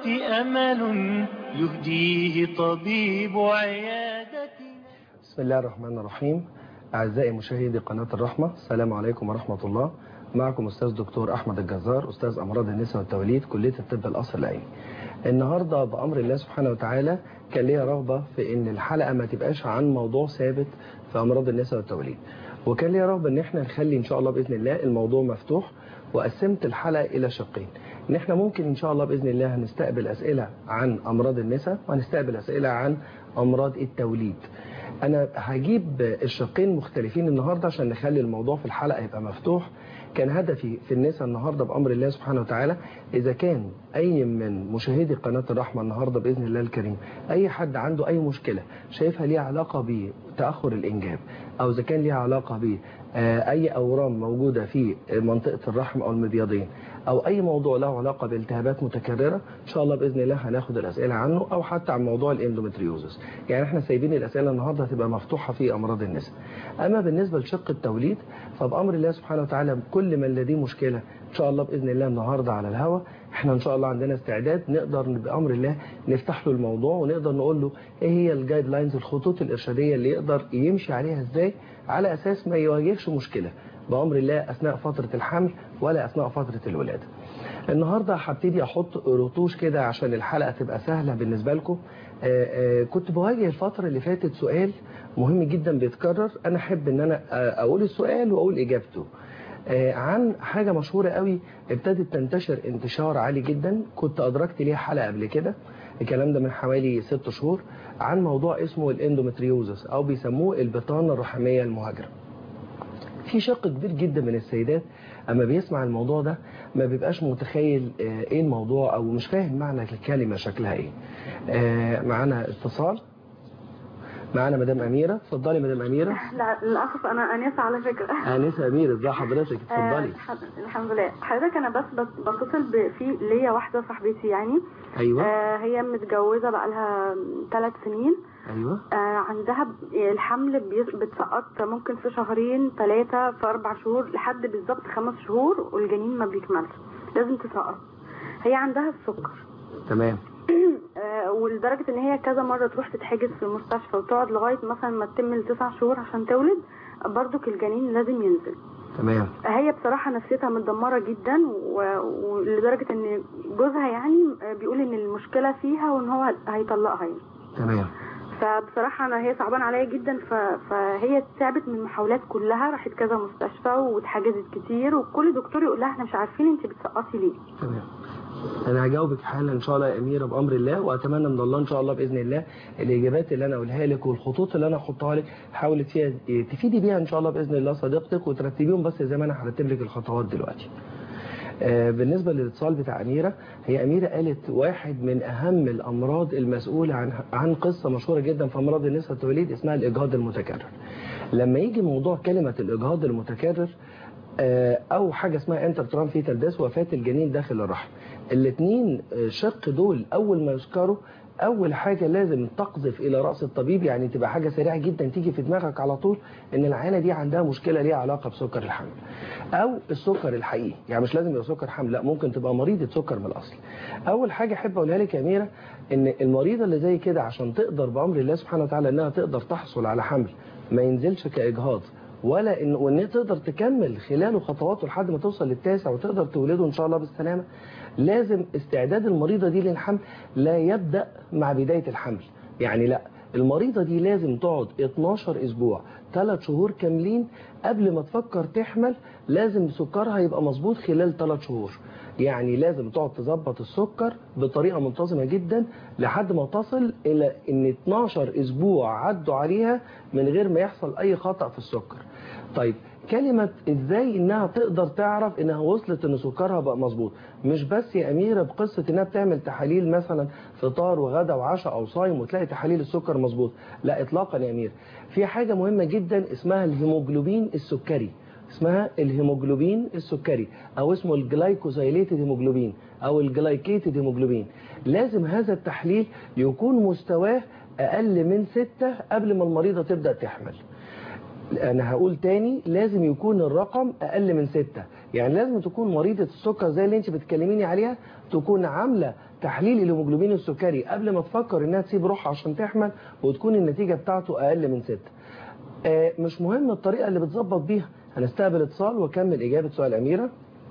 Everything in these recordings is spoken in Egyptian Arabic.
أمل يهديه طبيب عيادتنا بسم الله الرحمن الرحيم أعزائي مشاهدي قناة الرحمة السلام عليكم ورحمة الله معكم أستاذ دكتور أحمد الجزار أستاذ أمراض النساء والتوليد كلية الطب القصر العيني النهاردة بأمر الله سبحانه وتعالى كان ليا رغبة في إن الحلقة ما تبقاش عن موضوع ثابت في أمراض النساء والتوليد وكان ليا رغبة إن احنا نخلي إن شاء الله بإذن الله الموضوع مفتوح وقسمت الحلقة إلى شقين إن احنا ممكن إن شاء الله بإذن الله هنستقبل أسئلة عن أمراض النساء وهنستقبل أسئلة عن أمراض التوليد أنا هجيب الشقين مختلفين النهاردة عشان نخلي الموضوع في الحلقة يبقى مفتوح كان هدفي في النساء النهاردة بأمر الله سبحانه وتعالى إذا كان أي من مشاهدي قناة الرحمة النهاردة بإذن الله الكريم أي حد عنده أي مشكلة شايفها ليها علاقة بتأخر الإنجاب أو إذا كان ليها علاقة ب أي أورام موجودة في منطقة الرحم أو المبيضين أو أي موضوع له علاقة بالتهابات متكررة إن شاء الله بإذن الله هناخد الأسئلة عنه أو حتى عن موضوع الاندومتريوزس يعني احنا سايبين الأسئلة النهاردة هتبقى مفتوحة في أمراض النساء أما بالنسبة لشق التوليد فبأمر الله سبحانه وتعالى كل من لديه مشكلة إن شاء الله بإذن الله النهاردة على الهواء احنا إن شاء الله عندنا استعداد نقدر بأمر الله نفتح له الموضوع ونقدر نقول له إيه هي الجايد لاينز الخطوط الإرشادية اللي يقدر يمشي عليها إزاي على أساس ما يواجهش مشكلة بأمر الله أثناء فترة الحمل ولا أثناء فترة الولادة النهاردة هبتدي أحط رطوش كده عشان الحلقة تبقى سهلة بالنسبة لكم آآ آآ كنت بواجه الفترة اللي فاتت سؤال مهم جدا بيتكرر أنا أحب أن أنا أقول السؤال وأقول إجابته عن حاجة مشهورة قوي ابتدت تنتشر انتشار عالي جدا كنت أدركت ليها حلقة قبل كده الكلام ده من حوالي ست شهور عن موضوع اسمه الاندومتريوزس أو بيسموه البطانة الرحمية المهاجرة في شق كبير جدا من السيدات اما بيسمع الموضوع ده ما بيبقاش متخيل ايه الموضوع او مش فاهم معنى الكلمة شكلها ايه معانا اتصال معانا مدام أميرة اتفضلي مدام أميرة لا للأسف أنا أنسة على فكرة أنسة أميرة ازي حضرتك اتفضلي آه الحمد لله حضرتك أنا بس بتصل في ليا واحدة صاحبتي يعني أيوة آه هي متجوزة بقالها ثلاث سنين أيوة آه عندها الحمل بتسقط ممكن في شهرين ثلاثة في أربع شهور لحد بالظبط خمس شهور والجنين ما بيكملش لازم تسقط هي عندها السكر تمام ولدرجة ان هي كذا مرة تروح تتحجز في المستشفى وتقعد لغاية مثلا ما تتم التسع شهور عشان تولد برضك الجنين لازم ينزل تمام هي بصراحة نفسيتها متدمرة جدا ولدرجة ان جوزها يعني بيقول ان المشكلة فيها وان هو هيطلقها يعني تمام فبصراحة أنا هي صعبان عليا جدا ف... فهي تعبت من المحاولات كلها راحت كذا مستشفى واتحجزت كتير وكل دكتور يقول لها احنا مش عارفين انت بتسقطي ليه تمام انا هجاوبك حالا ان شاء الله يا اميره بامر الله واتمنى من الله ان شاء الله باذن الله الاجابات اللي انا اقولها لك والخطوط اللي انا احطها لك حاولي فيها تفيدي بيها ان شاء الله باذن الله صديقتك وترتبيهم بس زي ما انا هرتب لك الخطوات دلوقتي بالنسبة للاتصال بتاع أميرة هي أميرة قالت واحد من أهم الأمراض المسؤولة عن عن قصة مشهورة جدا في أمراض النساء والتوليد اسمها الإجهاض المتكرر لما يجي موضوع كلمة الإجهاض المتكرر او حاجة اسمها انتر فيتال ديس وفاة الجنين داخل الرحم الاثنين شق دول اول ما يذكروا اول حاجة لازم تقذف الى رأس الطبيب يعني تبقى حاجة سريعة جدا تيجي في دماغك على طول ان العيانة دي عندها مشكلة ليها علاقة بسكر الحمل او السكر الحقيقي يعني مش لازم يبقى سكر حمل لا ممكن تبقى مريضة سكر من الاصل اول حاجة احب اقولها لك يا اميرة ان المريضة اللي زي كده عشان تقدر بامر الله سبحانه وتعالى انها تقدر تحصل على حمل ما ينزلش كاجهاض ولا ان وان هي تقدر تكمل خلاله خطواته لحد ما توصل للتاسع وتقدر تولده ان شاء الله بالسلامه لازم استعداد المريضه دي للحمل لا يبدا مع بدايه الحمل يعني لا المريضه دي لازم تقعد 12 اسبوع 3 شهور كاملين قبل ما تفكر تحمل لازم سكرها يبقى مظبوط خلال 3 شهور يعني لازم تقعد تظبط السكر بطريقة منتظمة جدا لحد ما تصل إلى إن 12 أسبوع عدوا عليها من غير ما يحصل أي خطأ في السكر طيب كلمة ازاي انها تقدر تعرف انها وصلت ان سكرها بقى مظبوط مش بس يا اميرة بقصة انها بتعمل تحاليل مثلا فطار وغدا وعشاء او صايم وتلاقي تحاليل السكر مظبوط لا اطلاقا يا امير في حاجة مهمة جدا اسمها الهيموجلوبين السكري اسمها الهيموجلوبين السكري او اسمه الجلايكوزايليتد هيموجلوبين او الجلايكيتد هيموجلوبين لازم هذا التحليل يكون مستواه اقل من 6 قبل ما المريضة تبدأ تحمل انا هقول تاني لازم يكون الرقم اقل من ستة يعني لازم تكون مريضة السكر زي اللي انت بتكلميني عليها تكون عاملة تحليل الهيموجلوبين السكري قبل ما تفكر انها تسيب روحها عشان تحمل وتكون النتيجة بتاعته اقل من ستة آه، مش مهم الطريقة اللي بتظبط بيها هنستقبل اتصال واكمل اجابة سؤال اميرة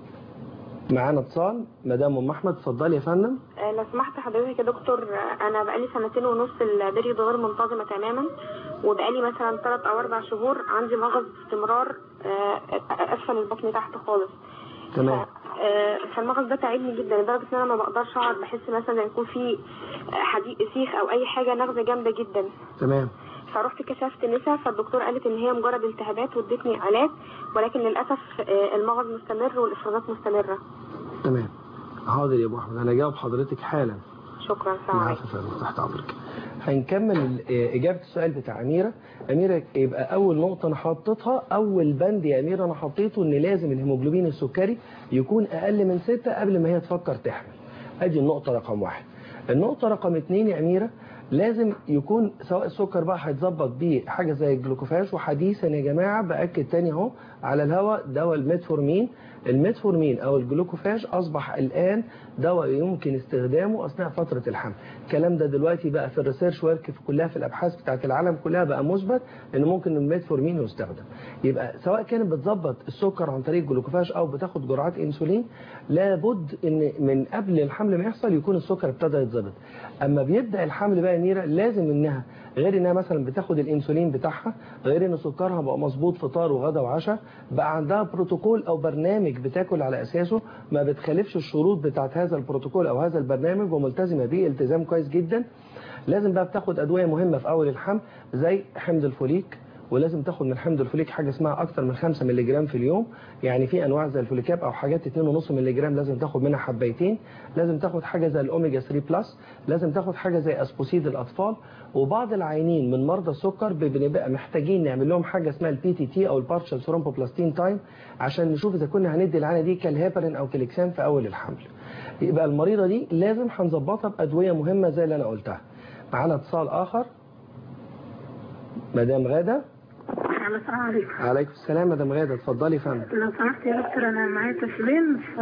معانا اتصال مدام ام احمد اتفضلي يا فندم آه، لو سمحت حضرتك يا دكتور آه، انا بقالي سنتين ونص البريد غير منتظمه تماما وبقالي مثلا ثلاث او اربع شهور عندي مغص باستمرار آه، اسفل البطن تحت خالص تمام آه، فالمغص ده تعبني جدا لدرجه ان انا ما بقدرش اقعد بحس مثلا يكون في حديد سيخ او اي حاجه نغزه جامده جدا تمام فرحت كشفت نسا فالدكتور قالت ان هي مجرد التهابات وادتني علاج ولكن للاسف آه، المغص مستمر والافرازات مستمره تمام حاضر يا ابو احمد انا جاوب حضرتك حالا شكرا السلام عليكم العفو يا فندم تحت امرك هنكمل ال- آه، اجابه السؤال بتاع اميره اميره يبقى اول نقطه انا حطيتها اول بند يا اميره انا حطيته ان لازم الهيموجلوبين السكري يكون اقل من ستة قبل ما هي تفكر تحمل ادي النقطه رقم واحد النقطه رقم اتنين يا اميره لازم يكون سواء السكر بقى هيتظبط بيه حاجه زي الجلوكوفاج وحديثا يا جماعه باكد تاني اهو على الهواء دواء الميتفورمين الميتفورمين او الجلوكوفاج اصبح الان دواء يمكن استخدامه اثناء فتره الحمل الكلام ده دلوقتي بقى في الريسيرش ورك في كلها في الابحاث بتاعت العالم كلها بقى مثبت ان ممكن الميتفورمين يستخدم يبقى سواء كانت بتظبط السكر عن طريق الجلوكوفاج او بتاخد جرعات انسولين لابد ان من قبل الحمل ما يحصل يكون السكر ابتدى يتظبط اما بيبدا الحمل بقى يا ميرا لازم انها غير انها مثلا بتاخد الانسولين بتاعها غير ان سكرها بقى مظبوط فطار وغدا وعشاء بقى عندها بروتوكول او برنامج بتاكل على اساسه ما بتخالفش الشروط بتاعت هذا البروتوكول او هذا البرنامج وملتزمه بيه التزام كويس جدا لازم بقى بتاخد ادويه مهمه في اول الحمل زي حمض الفوليك ولازم تاخد من حمض الفوليك حاجه اسمها اكتر من 5 مللي جرام في اليوم يعني في انواع زي الفوليكاب او حاجات 2.5 مللي جرام لازم تاخد منها حبايتين لازم تاخد حاجه زي الاوميجا 3 بلس لازم تاخد حاجه زي اسبوسيد الاطفال وبعض العيانين من مرضى السكر بنبقى محتاجين نعمل لهم حاجه اسمها البي تي تي او البارشال ثرومبوبلاستين تايم عشان نشوف اذا كنا هندي العينه دي كالهيبرين او كاليكسان في اول الحمل يبقى المريضه دي لازم هنظبطها بادويه مهمه زي اللي انا قلتها معانا اتصال اخر مدام غاده السلام عليكم عليكم السلام مدام غاده اتفضلي يا فندم لو سمحت يا دكتور انا معايا طفلين ف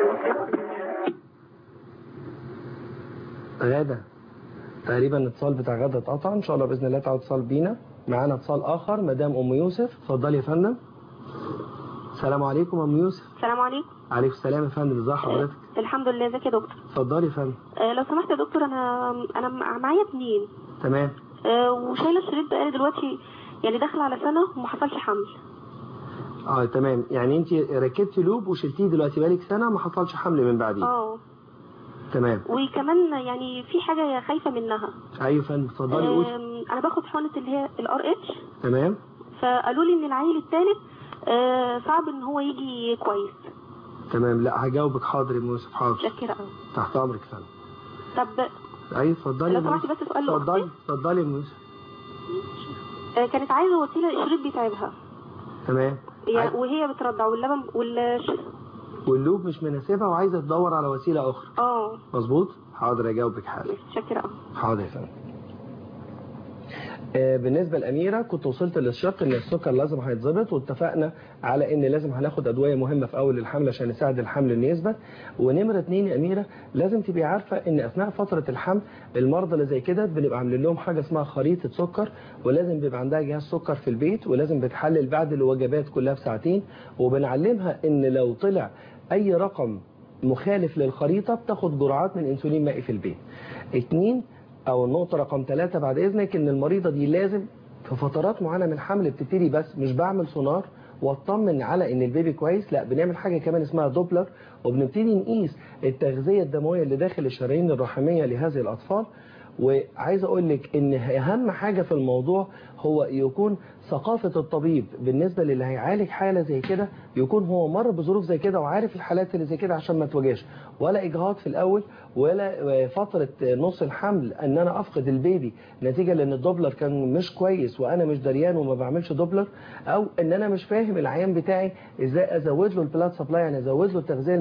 غاده تقريبا الاتصال بتاع غاده اتقطع ان شاء الله باذن الله تعالى اتصال بينا معانا اتصال اخر مدام ام يوسف اتفضلي يا فندم السلام عليكم ام يوسف السلام عليكم عليكم السلام يا فندم ازي حضرتك الحمد لله ازيك يا دكتور اتفضلي يا فندم آه، لو سمحت يا دكتور انا انا معايا اتنين تمام آه، وشايله الشريط بقالي دلوقتي يعني داخله على سنه وما حصلش حمل اه تمام يعني انت ركبتي لوب وشلتيه دلوقتي بقالك سنه ما حصلش حمل من بعديه اه تمام وكمان يعني في حاجه خايفه منها ايوه يا فندم اتفضلي قولي آم، انا باخد حقنه اللي هي الار اتش تمام فقالوا لي ان العيل الثالث صعب ان هو يجي كويس تمام لا هجاوبك حاضر يا ام يوسف حاضر متشكره قوي تحت امرك يا فندم طب ايوه اتفضلي يا لو أم سمحتي يوسف. بس سؤال اتفضلي لأختي. اتفضلي يا ام يوسف آه، كانت عايزه وسيله الشريط بيتعبها تمام يعني عايز- وهي بترضع واللبن وال واللوب مش مناسبها وعايزه تدور على وسيله اخرى اه مظبوط حاضر اجاوبك حالا متشكره قوي حاضر يا فندم آه، بالنسبة لأميرة كنت وصلت للشق إن السكر لازم هيتظبط واتفقنا على إن لازم هناخد أدوية مهمة في أول الحمل عشان نساعد الحمل إنه يثبت ونمرة اتنين يا أميرة لازم تبقي عارفة إن أثناء فترة الحمل المرضى اللي زي كده بنبقى عاملين لهم حاجة اسمها خريطة سكر ولازم بيبقى عندها جهاز سكر في البيت ولازم بتحلل بعد الوجبات كلها بساعتين وبنعلمها إن لو طلع أي رقم مخالف للخريطة بتاخد جرعات من انسولين مائي في البيت اتنين او النقطة رقم ثلاثة بعد اذنك ان المريضة دي لازم في فترات معينة من الحمل بتبتدي بس مش بعمل سونار واطمن على ان البيبي كويس لا بنعمل حاجة كمان اسمها دوبلر وبنبتدي نقيس التغذية الدموية اللي داخل الشرايين الرحمية لهذه الاطفال وعايز اقول لك ان اهم حاجة في الموضوع هو يكون ثقافة الطبيب بالنسبة للي هيعالج حالة زي كده يكون هو مر بظروف زي كده وعارف الحالات اللي زي كده عشان ما تواجهش ولا اجهاض في الاول ولا فترة نص الحمل ان انا افقد البيبي نتيجة لان الدوبلر كان مش كويس وانا مش دريان وما بعملش دوبلر او ان انا مش فاهم العيان بتاعي ازاي ازود له البلاد سبلاي يعني ازود له التغذية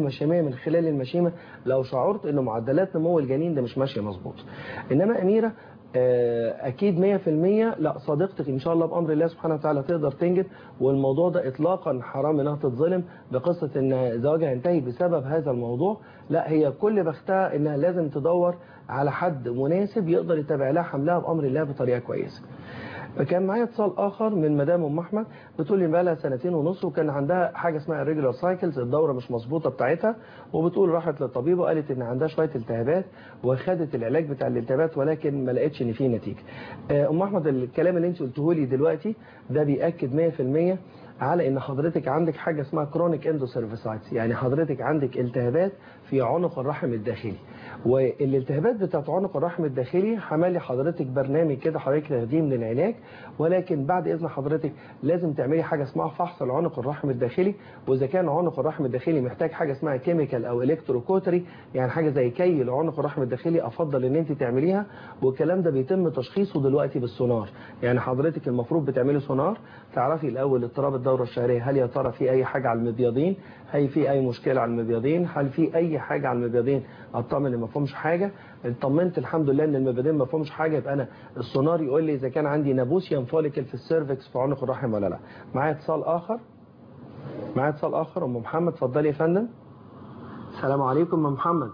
مشيميه من خلال المشيمه لو شعرت ان معدلات نمو الجنين ده مش ماشيه مظبوط انما اميره آه، اكيد 100% لا صديقتك ان شاء الله بامر الله سبحانه وتعالى تقدر تنجب والموضوع ده اطلاقا حرام انها تتظلم بقصه ان زواجها ينتهي بسبب هذا الموضوع لا هي كل بختها انها لازم تدور على حد مناسب يقدر يتابع لها حملها بامر الله بطريقه كويسه كان معايا اتصال اخر من مدام ام احمد بتقول لي بقى لها سنتين ونص وكان عندها حاجه اسمها الريجولار سايكلز الدوره مش مظبوطه بتاعتها وبتقول راحت للطبيب وقالت ان عندها شويه التهابات وخدت العلاج بتاع الالتهابات ولكن ما لقتش ان فيه نتيجه. آه، ام احمد الكلام اللي انت قلته لي دلوقتي ده بياكد 100% على ان حضرتك عندك حاجه اسمها كرونيك اندوسيرفيسايتس يعني حضرتك عندك التهابات في عنق الرحم الداخلي والالتهابات بتاعت عنق الرحم الداخلي حمالي حضرتك برنامج كده حضرتك تاخديه من العلاج ولكن بعد اذن حضرتك لازم تعملي حاجه اسمها فحص العنق الرحم الداخلي واذا كان عنق الرحم الداخلي محتاج حاجه اسمها كيميكال او الكتروكوتري يعني حاجه زي كي لعنق الرحم الداخلي افضل ان انت تعمليها والكلام ده بيتم تشخيصه دلوقتي بالسونار يعني حضرتك المفروض بتعملي سونار تعرفي الاول اضطراب الدوره الشهريه هل يا ترى في اي حاجه على المبيضين هل في اي مشكله على المبيضين هل في اي حاجه على المبيضين اطمن ان ما فيهمش حاجه اطمنت الحمد لله ان المبيضين ما فيهمش حاجه يبقى انا السونار يقول لي اذا كان عندي نابوسيوم فوليكل في السيرفكس في عنق الرحم ولا لا معايا اتصال اخر معايا اتصال اخر ام محمد اتفضلي يا فندم السلام عليكم ام محمد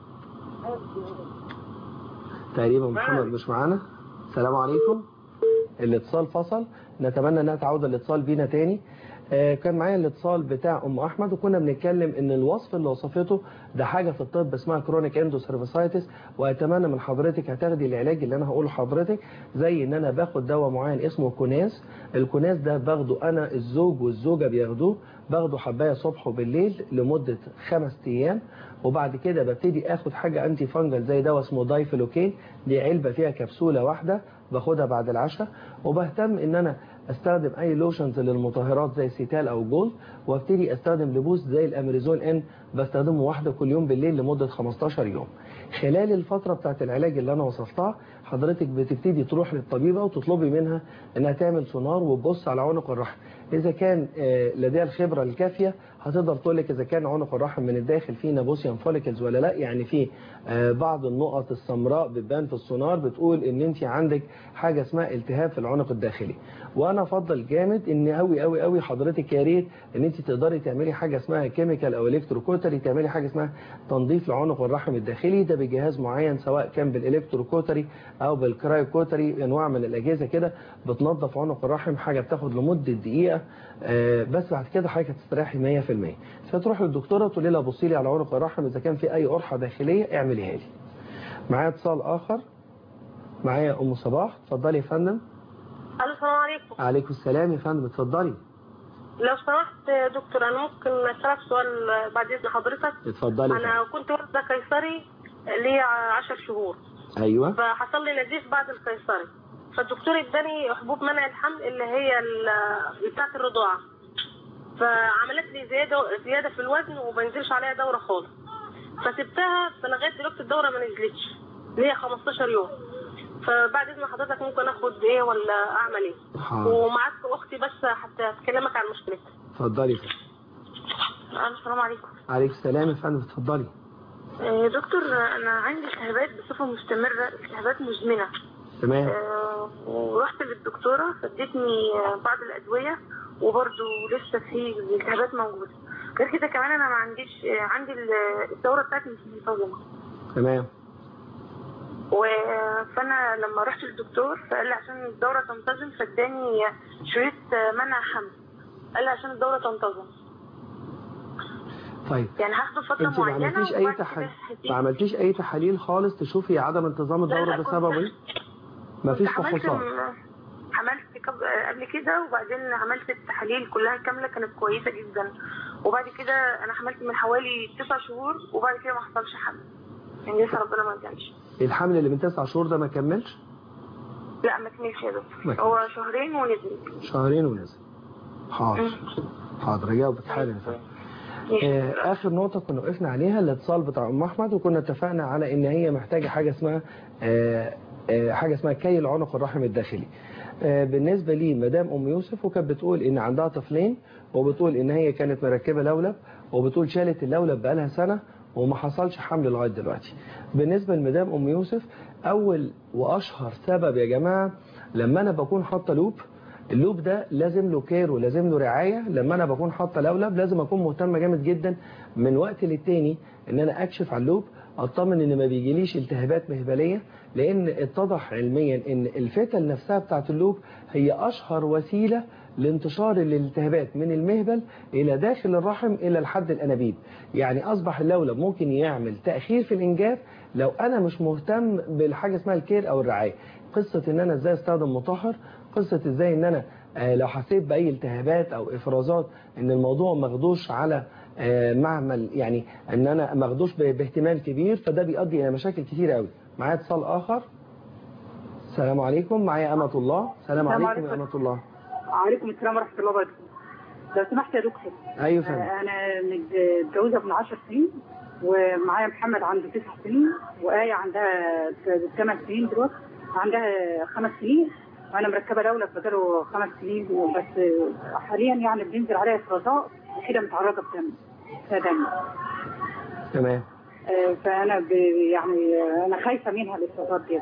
تقريبا محمد مش معانا السلام عليكم الاتصال فصل نتمنى انها تعود الاتصال بينا تاني آه، كان معايا الاتصال بتاع ام احمد وكنا بنتكلم ان الوصف اللي وصفته ده حاجه في الطب اسمها كرونيك اندوسيرفيسايتس واتمنى من حضرتك هتاخدي العلاج اللي انا هقوله لحضرتك زي ان انا باخد دواء معين اسمه كوناس الكوناس ده باخده انا الزوج والزوجه بياخدوه باخده حبايه صبح وبالليل لمده خمس ايام وبعد كده ببتدي اخد حاجه انتي فانجل زي دواء اسمه دايفلوكين دي علبه فيها كبسوله واحده باخدها بعد العشاء وبهتم ان انا استخدم اي لوشنز للمطهرات زي سيتال او جولد وابتدي استخدم لبوس زي الاميريزون ان بستخدمه واحده كل يوم بالليل لمده 15 يوم خلال الفتره بتاعت العلاج اللي انا وصفتها حضرتك بتبتدي تروح للطبيبه وتطلبي منها انها تعمل سونار وتبص على عنق الرحم اذا كان آه، لديها الخبره الكافيه هتقدر تقول لك اذا كان عنق الرحم من الداخل فيه نابوسيوم فوليكلز ولا لا يعني في آه، بعض النقط السمراء بتبان في السونار بتقول ان انت عندك حاجه اسمها التهاب في العنق الداخلي وانا افضل جامد ان قوي قوي قوي حضرتك يا ريت ان انت تقدري تعملي حاجه اسمها كيميكال او الكتروكوتري تعملي حاجه اسمها تنظيف لعنق الرحم الداخلي ده بجهاز معين سواء كان بالالكتروكوتري او بالكرايوكوتري انواع من الاجهزه كده بتنظف عنق الرحم حاجه بتاخد لمده دقيقه آه، بس بعد كده حضرتك هتستريحي 100% فتروح للدكتوره تقولي لها بصي لي على عنق الرحم اذا كان في اي قرحه داخليه اعمليها لي معايا اتصال اخر معايا ام صباح اتفضلي يا فندم الو السلام عليكم عليكم السلام يا فندم اتفضلي لو سمحت يا دكتور انا ممكن اسالك سؤال بعد اذن حضرتك اتفضلي يا انا كنت واخده قيصري ليا 10 شهور فندم. ايوه فحصل لي نزيف بعد القيصري فالدكتور اداني حبوب منع الحمل اللي هي ال- بتاعه الرضاعه فعملت لي زياده زياده في الوزن وما عليها دوره خالص فسبتها فلغايه دلوقتي الدوره ما نزلتش ليا 15 يوم فبعد اذن حضرتك ممكن اخد ايه ولا اعمل ايه حاضر ومعاك اختي بس حتى تكلمك عن مشكلتها اتفضلي يا فندم. السلام عليكم عليك السلام يا فندم اتفضلي يا دكتور انا عندي التهابات بصفه مستمره التهابات مزمنه تمام آه، ورحت للدكتوره فادتني آه، بعض الادويه وبرده لسه في التهابات موجوده غير كده كمان انا ما عنديش آه، عندي ال- الدوره بتاعتي مش منتظمه تمام و- فانا لما رحت للدكتور فقال لي عشان الدوره تنتظم فاداني شريط آه، منع حمل قال لي عشان الدوره تنتظم طيب يعني هاخده فتره انت ما معينه عملتيش اي وبعد كده تحاليل هسيب. ما عملتيش اي تحاليل خالص تشوفي عدم انتظام لا، الدوره لا، ده كنت- سببه ايه ما فيش كنت عملت فحوصات م- عملت قبل قبل كده وبعدين عملت التحاليل كلها كامله كانت كويسه جدا وبعد كده انا حملت من حوالي تسع شهور وبعد كده ما حصلش حمل يعني لسه ربنا ما ادانش الحمل اللي من تسع شهور ده ما كملش لا ما كملش يا ما دكتور هو شهرين ونزل شهرين ونزل حاضر حاضر اجاوبك حالا يا فندم آه، اخر نقطه كنا وقفنا عليها الاتصال بتاع ام احمد وكنا اتفقنا على ان هي محتاجه حاجه اسمها آه، آه، حاجه اسمها كي العنق الرحم الداخلي آه، بالنسبه لي مدام ام يوسف وكانت بتقول ان عندها طفلين وبتقول ان هي كانت مركبه لولب وبتقول شالت اللولب بقالها سنه وما حصلش حمل لغايه دلوقتي بالنسبه لمدام ام يوسف اول واشهر سبب يا جماعه لما انا بكون حاطه لوب اللوب ده لازم له كير ولازم له رعايه لما انا بكون حاطه لولب لازم اكون مهتمه جامد جدا من وقت للتاني ان انا اكشف على اللوب اطمن ان ما بيجيليش التهابات مهبليه لان اتضح علميا ان الفتل نفسها بتاعت اللوب هي اشهر وسيله لانتشار الالتهابات من المهبل الى داخل الرحم الى الحد الانابيب يعني اصبح اللولب ممكن يعمل تاخير في الانجاب لو انا مش مهتم بالحاجه اسمها الكير او الرعايه قصه ان انا ازاي استخدم مطهر قصه ازاي ان انا آه، لو حسيت باي التهابات او افرازات ان الموضوع ماخدوش على آه، معمل يعني ان انا ماخدوش ب- باهتمام كبير فده بيؤدي الى مشاكل كتير قوي معايا اتصال اخر السلام عليكم معايا امه الله السلام السلام عليكم عليكم. يا امه الله وعليكم السلام ورحمة الله وبركاته لو سمحت يا دكتور ايوه فندم آه، أنا متجوزة من 10 سنين ومعايا محمد عنده 9 سنين وآية عندها 8 سنين دلوقتي عندها 5 سنين وأنا مركبة لولب بقاله 5 سنين بس آه، حاليا يعني بينزل عليها افرازات كده متعرضة بدم فيها دم تمام آه، فأنا ب- يعني آه، أنا خايفة منها الافرازات دي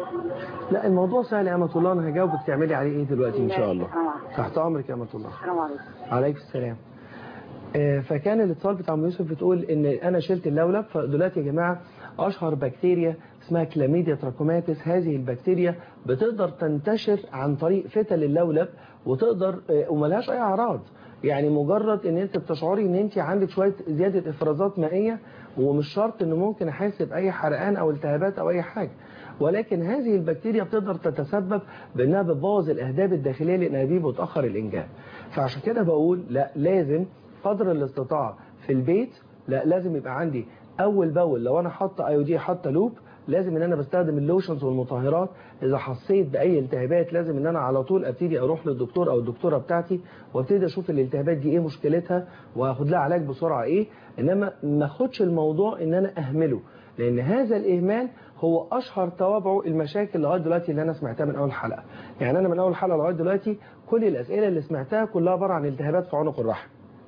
لا الموضوع سهل يا امه الله انا هجاوبك تعملي عليه ايه دلوقتي ان شاء الله آه. تحت امرك يا امه الله السلام عليكم عليكم السلام آه، فكان الاتصال بتاع ام يوسف بتقول ان انا شلت اللولب فدلوقتي يا جماعه اشهر بكتيريا اسمها كلاميديا تراكوماتيس هذه البكتيريا بتقدر تنتشر عن طريق فتل اللولب وتقدر آه، وملهاش اي اعراض يعني مجرد ان انت بتشعري ان انت عندك شويه زياده افرازات مائيه ومش شرط انه ممكن احس باي حرقان او التهابات او اي حاجه ولكن هذه البكتيريا بتقدر تتسبب بانها بتبوظ الاهداب الداخليه للانابيب وتاخر الانجاب فعشان كده بقول لا لازم قدر الاستطاعه في البيت لا لازم يبقى عندي اول باول لو انا حاطه اي دي حاطه لوب لازم ان انا بستخدم اللوشنز والمطهرات اذا حسيت باي التهابات لازم ان انا على طول ابتدي اروح للدكتور او الدكتوره بتاعتي وابتدي اشوف الالتهابات دي ايه مشكلتها واخد لها علاج بسرعه ايه انما ما اخدش الموضوع ان انا اهمله لان هذا الاهمال هو اشهر توابعه المشاكل لغايه دلوقتي اللي انا سمعتها من اول حلقه يعني انا من اول حلقه لغايه دلوقتي كل الاسئله اللي سمعتها كلها عباره عن التهابات في عنق الرحم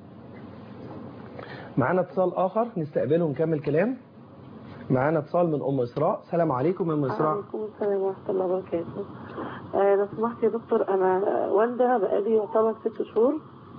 معانا اتصال اخر نستقبله ونكمل كلام معانا اتصال من ام اسراء السلام عليكم يا ام اسراء عليكم السلام ورحمة الله وبركاته آه لو سمحت يا دكتور أنا والدة بقالي يعتبر ست شهور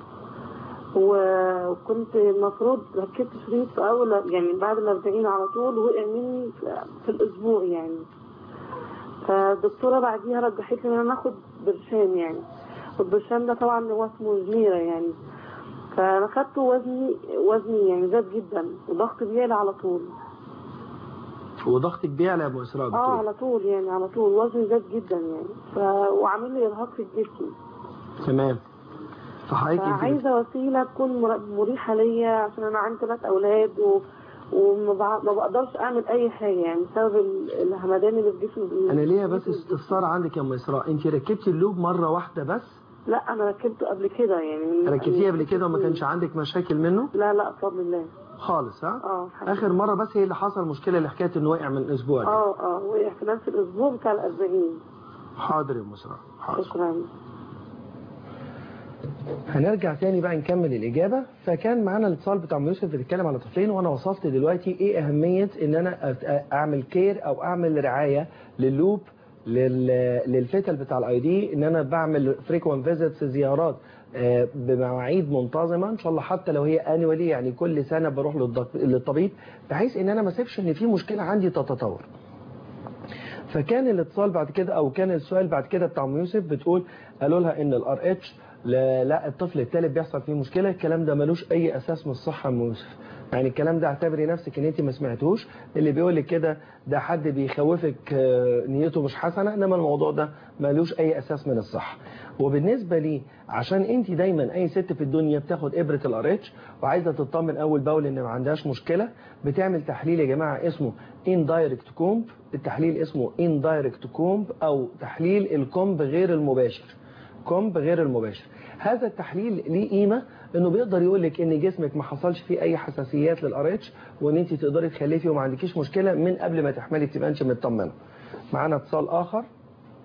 و- وكنت المفروض ركبت شريط في أول يعني بعد الأربعين على طول وقع مني في- في الأسبوع يعني فالدكتورة بعديها رجحت لي إن أنا آخد برشام يعني والبرشام ده طبعا هو اسمه جميرة يعني فأنا خدته وزني وزني يعني زاد جدا وضغطي بيعلى على طول وضغطك بيعلى يا ابو اسراء اه بتقول على طول يعني على طول وزني زاد جدا يعني ف... وعامل لي ارهاق في الجسم تمام فحضرتك انت فعايزه وسيله تكون مر- مريحه ليا عشان انا عندي ثلاث اولاد و... وما بع- ما بقدرش اعمل اي حاجه يعني بسبب ال- الهمدان اللي في جسمي انا ليا بس استفسار عندك يا ام اسراء انت ركبتي اللوب مره واحده بس لا انا ركبته قبل كده يعني من- ركبتيه قبل كده وما كانش عندك مشاكل منه لا لا بفضل الله خالص ها اه الحمد اخر مره بس هي اللي حصل مشكله اللي حكايه انه وقع من اسبوع كده. اه اه وقع في نفس الاسبوع بتاع الأربعين حاضر يا ام اسراء حاضر شكرا هنرجع تاني بقى نكمل الإجابة فكان معانا الاتصال بتاع أم يوسف بتتكلم على طفلين وأنا وصفت دلوقتي إيه أهمية إن أنا أت- أعمل كير أو أعمل رعاية لللوب لل- للفتل بتاع الاي دي ان انا بعمل فريكوانت فيزيتس زيارات آه، بمواعيد منتظمه ان شاء الله حتى لو هي انيولي يعني كل سنه بروح للدك- للطبيب بحيث ان انا ما اسيبش ان في مشكله عندي تتطور فكان الاتصال بعد كده او كان السؤال بعد كده بتاع ام يوسف بتقول قالوا لها ان الار اتش لا الطفل الثالث بيحصل فيه مشكله الكلام ده ملوش اي اساس من الصحه يا ام يوسف يعني الكلام ده اعتبري نفسك ان انت ما سمعتوش اللي بيقول لك كده ده حد بيخوفك آه، نيته مش حسنه انما الموضوع ده ملوش اي اساس من الصحه وبالنسبه لي عشان انت دايما اي ست في الدنيا بتاخد ابره الار اتش وعايزه تطمن اول باول ان ما عندهاش مشكله بتعمل تحليل يا جماعه اسمه اندايركت كومب التحليل اسمه اندايركت كومب او تحليل الكومب غير المباشر كومب غير المباشر هذا التحليل ليه قيمه انه بيقدر يقول لك ان جسمك ما حصلش فيه اي حساسيات للار اتش وان انت تقدري تخلفي وما عندكيش مشكله من قبل ما تحملي تبقى انت مطمنه معانا اتصال اخر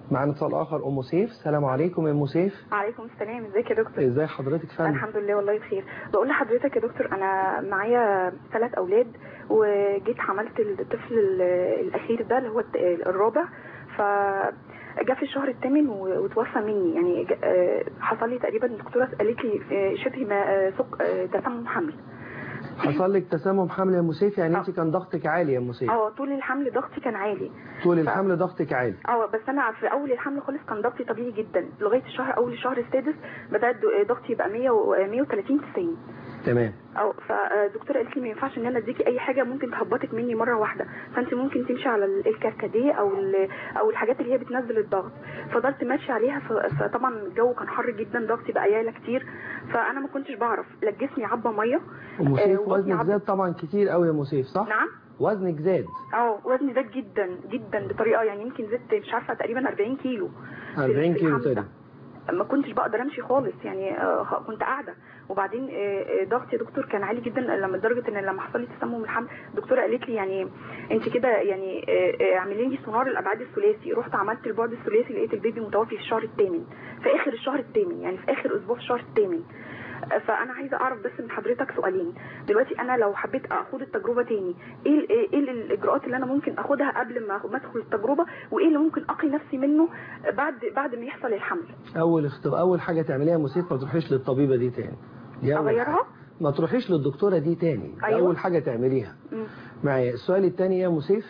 معانا اتصال اخر ام سيف السلام عليكم يا ام سيف عليكم السلام ازيك يا دكتور ازاي حضرتك فندم الحمد لله والله بخير بقول لحضرتك يا دكتور انا معايا ثلاث اولاد وجيت عملت الطفل ال- الاخير ده اللي هو الت- الرابع ف جه في الشهر الثامن و- وتوفى مني يعني ج- آه، حصل لي تقريبا الدكتوره قالت لي آه، شبه ما آه، سك- آه، تسمم حمل حصل لك تسمم حمل يا ام سيف يعني انت آه. كان ضغطك عالي يا ام سيف اه طول الحمل ضغطي كان عالي طول ف- الحمل ضغطك عالي اه بس انا في اول الحمل خالص كان ضغطي طبيعي جدا لغايه الشهر اول الشهر السادس بدات ضغطي يبقى 100 و 130 90 تمام او فالدكتوره قالت لي ما ينفعش ان انا اديكي اي حاجه ممكن تهبطك مني مره واحده فانت ممكن تمشي على ال- الكركديه او ال- او الحاجات اللي هي بتنزل الضغط فضلت ماشيه عليها ف- فطبعا الجو كان حر جدا ضغطي بقى يالا كتير فانا ما كنتش بعرف لا جسمي عبى ميه ام آه، سيف وبطني وزنك عبى- زاد طبعا كتير قوي يا ام سيف صح نعم وزنك زاد اه وزني زاد جدا جدا بطريقه يعني يمكن زدت مش عارفه تقريبا 40 كيلو في- 40 في كيلو الحمل ده. تقريبا ما كنتش بقدر امشي خالص يعني آه، خ- كنت قاعده وبعدين آه، آه، ضغطي يا دكتور كان عالي جدا لما لدرجه ان لما حصل لي تسمم الحمل الدكتوره قالت لي يعني انت كده يعني آه، آه، اعملي لي سونار الابعاد الثلاثي رحت عملت البعد الثلاثي لقيت البيبي متوفي في الشهر الثامن في اخر الشهر الثامن يعني في اخر اسبوع في الشهر الثامن آه، فانا عايزه اعرف بس من حضرتك سؤالين دلوقتي انا لو حبيت اخد التجربه تاني ايه ال- ايه إيه الاجراءات اللي انا ممكن اخدها قبل ما ما ادخل التجربه وايه اللي ممكن اقي نفسي منه بعد بعد ما يحصل الحمل اول اخت... اول حاجه تعمليها يا ام سيف ما تروحيش للطبيبه دي تاني دي أول اغيرها حاجة. ما تروحيش للدكتوره دي تاني دي أيوة. اول حاجه تعمليها مم. معايا السؤال الثاني يا ام سيف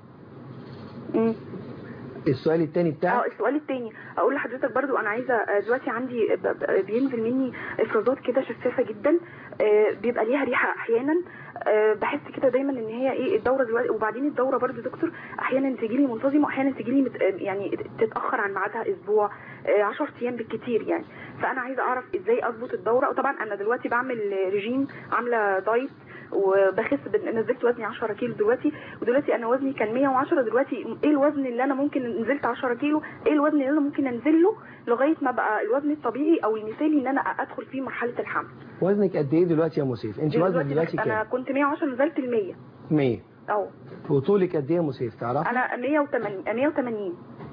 مم. السؤال الثاني اه بتاعك السؤال التاني اقول لحضرتك برضو انا عايزه آه، دلوقتي عندي ب- ب- بينزل مني افرازات كده شفافه جدا آه، بيبقى ليها ريحه احيانا آه، بحس كده دايما ان هي ايه الدوره دلوقتي وبعدين الدوره برضو دكتور احيانا تجي لي منتظمه واحيانا تجي لي مت... آه، يعني تتاخر عن ميعادها اسبوع 10 ايام بالكتير يعني فانا عايزه اعرف ازاي اظبط الدوره وطبعا انا دلوقتي بعمل ريجيم عامله دايت وبخس بن- نزلت وزني 10 كيلو دلوقتي ودلوقتي انا وزني كان 110 دلوقتي ايه الوزن اللي انا ممكن نزلت 10 كيلو ايه الوزن اللي انا ممكن انزل له لغايه ما بقى الوزن الطبيعي او المثالي ان انا ادخل فيه مرحله الحمل وزنك قد ايه دلوقتي يا ام سيف انت وزنك دلوقتي انا كام كنت 110 نزلت ل 100 100 اه وطولك قد ايه يا ام سيف تعرف انا 180 180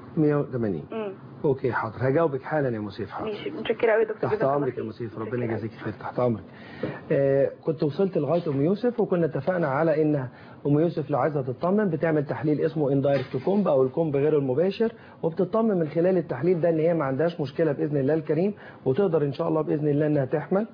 180 امم اوكي حاضر هجاوبك حالا يا ام سيف حاضر ماشي متشكره قوي يا دكتور تحت جزاك الله امرك يا خير. ام سيف ربنا متشكرة يجازيك خير تحت امرك آه كنت وصلت لغايه ام يوسف وكنا اتفقنا على ان ام يوسف لو عايزه تطمن بتعمل تحليل اسمه اندايركت كومب او الكومب غير المباشر وبتطمن من خلال التحليل ده ان هي ما عندهاش مشكله باذن الله الكريم وتقدر ان شاء الله باذن الله انها تحمل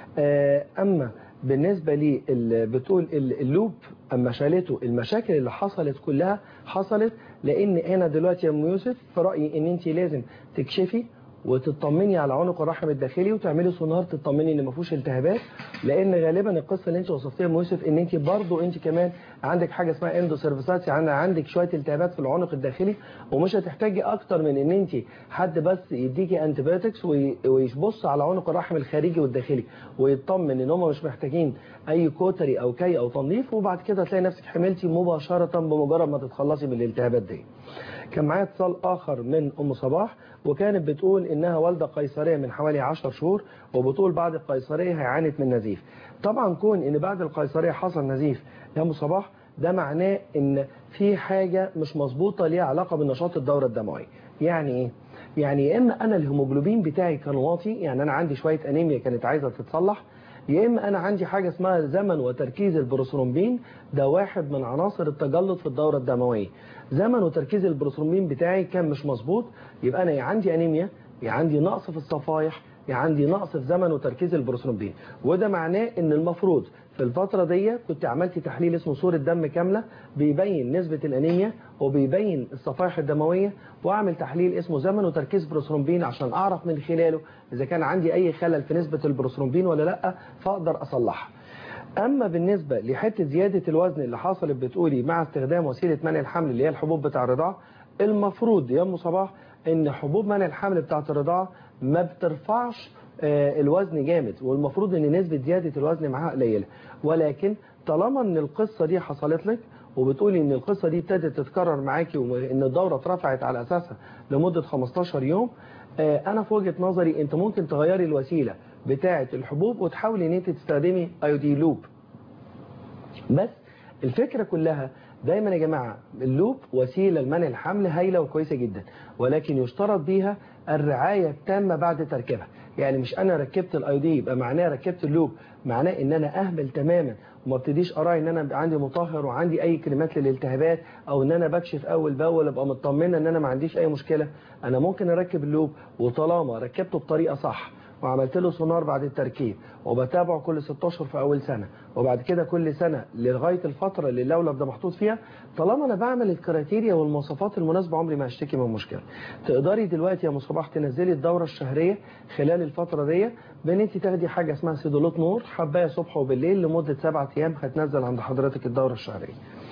آه اما بالنسبه لي ال- بتقول ال- اللوب اما شالته المشاكل اللي حصلت كلها حصلت لان انا دلوقتي يا ام يوسف في رايي ان انت لازم تكشفي وتطمني على عنق الرحم الداخلي وتعملي سونار تطمني ان ما فيهوش التهابات لان غالبا القصه اللي انت وصفتيها يا ام يوسف ان انت برضه انت كمان عندك حاجه اسمها اندو سيرفيسات يعني عندك شويه التهابات في العنق الداخلي ومش هتحتاجي اكتر من ان انت حد بس يديكي انتبيوتكس ويبص على عنق الرحم الخارجي والداخلي ويطمن ان هم مش محتاجين اي كوتري او كي او تنظيف وبعد كده تلاقي نفسك حملتي مباشره بمجرد ما تتخلصي من الالتهابات دي كان معايا اتصال اخر من ام صباح وكانت بتقول انها والده قيصريه من حوالي 10 شهور وبتقول بعد القيصريه هي عانت من نزيف طبعا كون ان بعد القيصريه حصل نزيف يا ام صباح ده معناه ان في حاجه مش مظبوطه ليها علاقه بنشاط الدوره الدمويه يعني ايه يعني يا اما انا الهيموجلوبين بتاعي كان واطي يعني انا عندي شويه انيميا كانت عايزه تتصلح يا اما انا عندي حاجه اسمها زمن وتركيز البروثرومبين ده واحد من عناصر التجلط في الدوره الدمويه زمن وتركيز البروثرومبين بتاعي كان مش مظبوط يبقى انا يا عندي انيميا يا عندي نقص في الصفائح يا عندي نقص في زمن وتركيز البروثرومبين وده معناه ان المفروض في الفترة دي كنت عملت تحليل اسمه صورة دم كاملة بيبين نسبة الأنيميا وبيبين الصفائح الدموية وأعمل تحليل اسمه زمن وتركيز بروثرومبين عشان أعرف من خلاله إذا كان عندي أي خلل في نسبة البروثرومبين ولا لأ فأقدر أصلحها أما بالنسبة لحتة زيادة الوزن اللي حصلت بتقولي مع استخدام وسيلة منع الحمل اللي هي الحبوب بتاع الرضاعة المفروض يا أم صباح إن حبوب منع الحمل بتاعة الرضاعة ما بترفعش آه، الوزن جامد والمفروض ان نسبة زيادة الوزن معاها قليلة ولكن طالما ان القصة دي حصلت لك وبتقولي ان القصة دي ابتدت تتكرر معاكي وان الدورة اترفعت على اساسها لمدة 15 يوم آه، انا في وجهة نظري انت ممكن تغيري الوسيلة بتاعة الحبوب وتحاولي ان انت تستخدمي ايودي لوب بس الفكرة كلها دايما يا جماعة اللوب وسيلة لمنع الحمل هايلة وكويسة جدا ولكن يشترط بيها الرعاية التامة بعد تركيبها يعني مش انا ركبت الاي دي يبقى معناه ركبت اللوب معناه ان انا اهمل تماما وما ابتديش اراعي ان انا يبقى عندي مطهر وعندي اي كريمات للالتهابات او ان انا بكشف اول باول ابقى مطمنه ان انا ما عنديش اي مشكله انا ممكن اركب اللوب وطالما ركبته بطريقه صح وعملت له سونار بعد التركيب وبتابعه كل 6 اشهر في اول سنه وبعد كده كل سنه لغايه الفتره اللي اللولب ده محطوط فيها طالما انا بعمل الكريتيريا والمواصفات المناسبه عمري ما هشتكي من مشكله تقدري دلوقتي يا مصباح تنزلي الدوره الشهريه خلال الفتره دي بان انت تاخدي حاجه اسمها سيدولوت نور حبايه صبح وبالليل لمده سبعة ايام هتنزل عند حضرتك الدوره الشهريه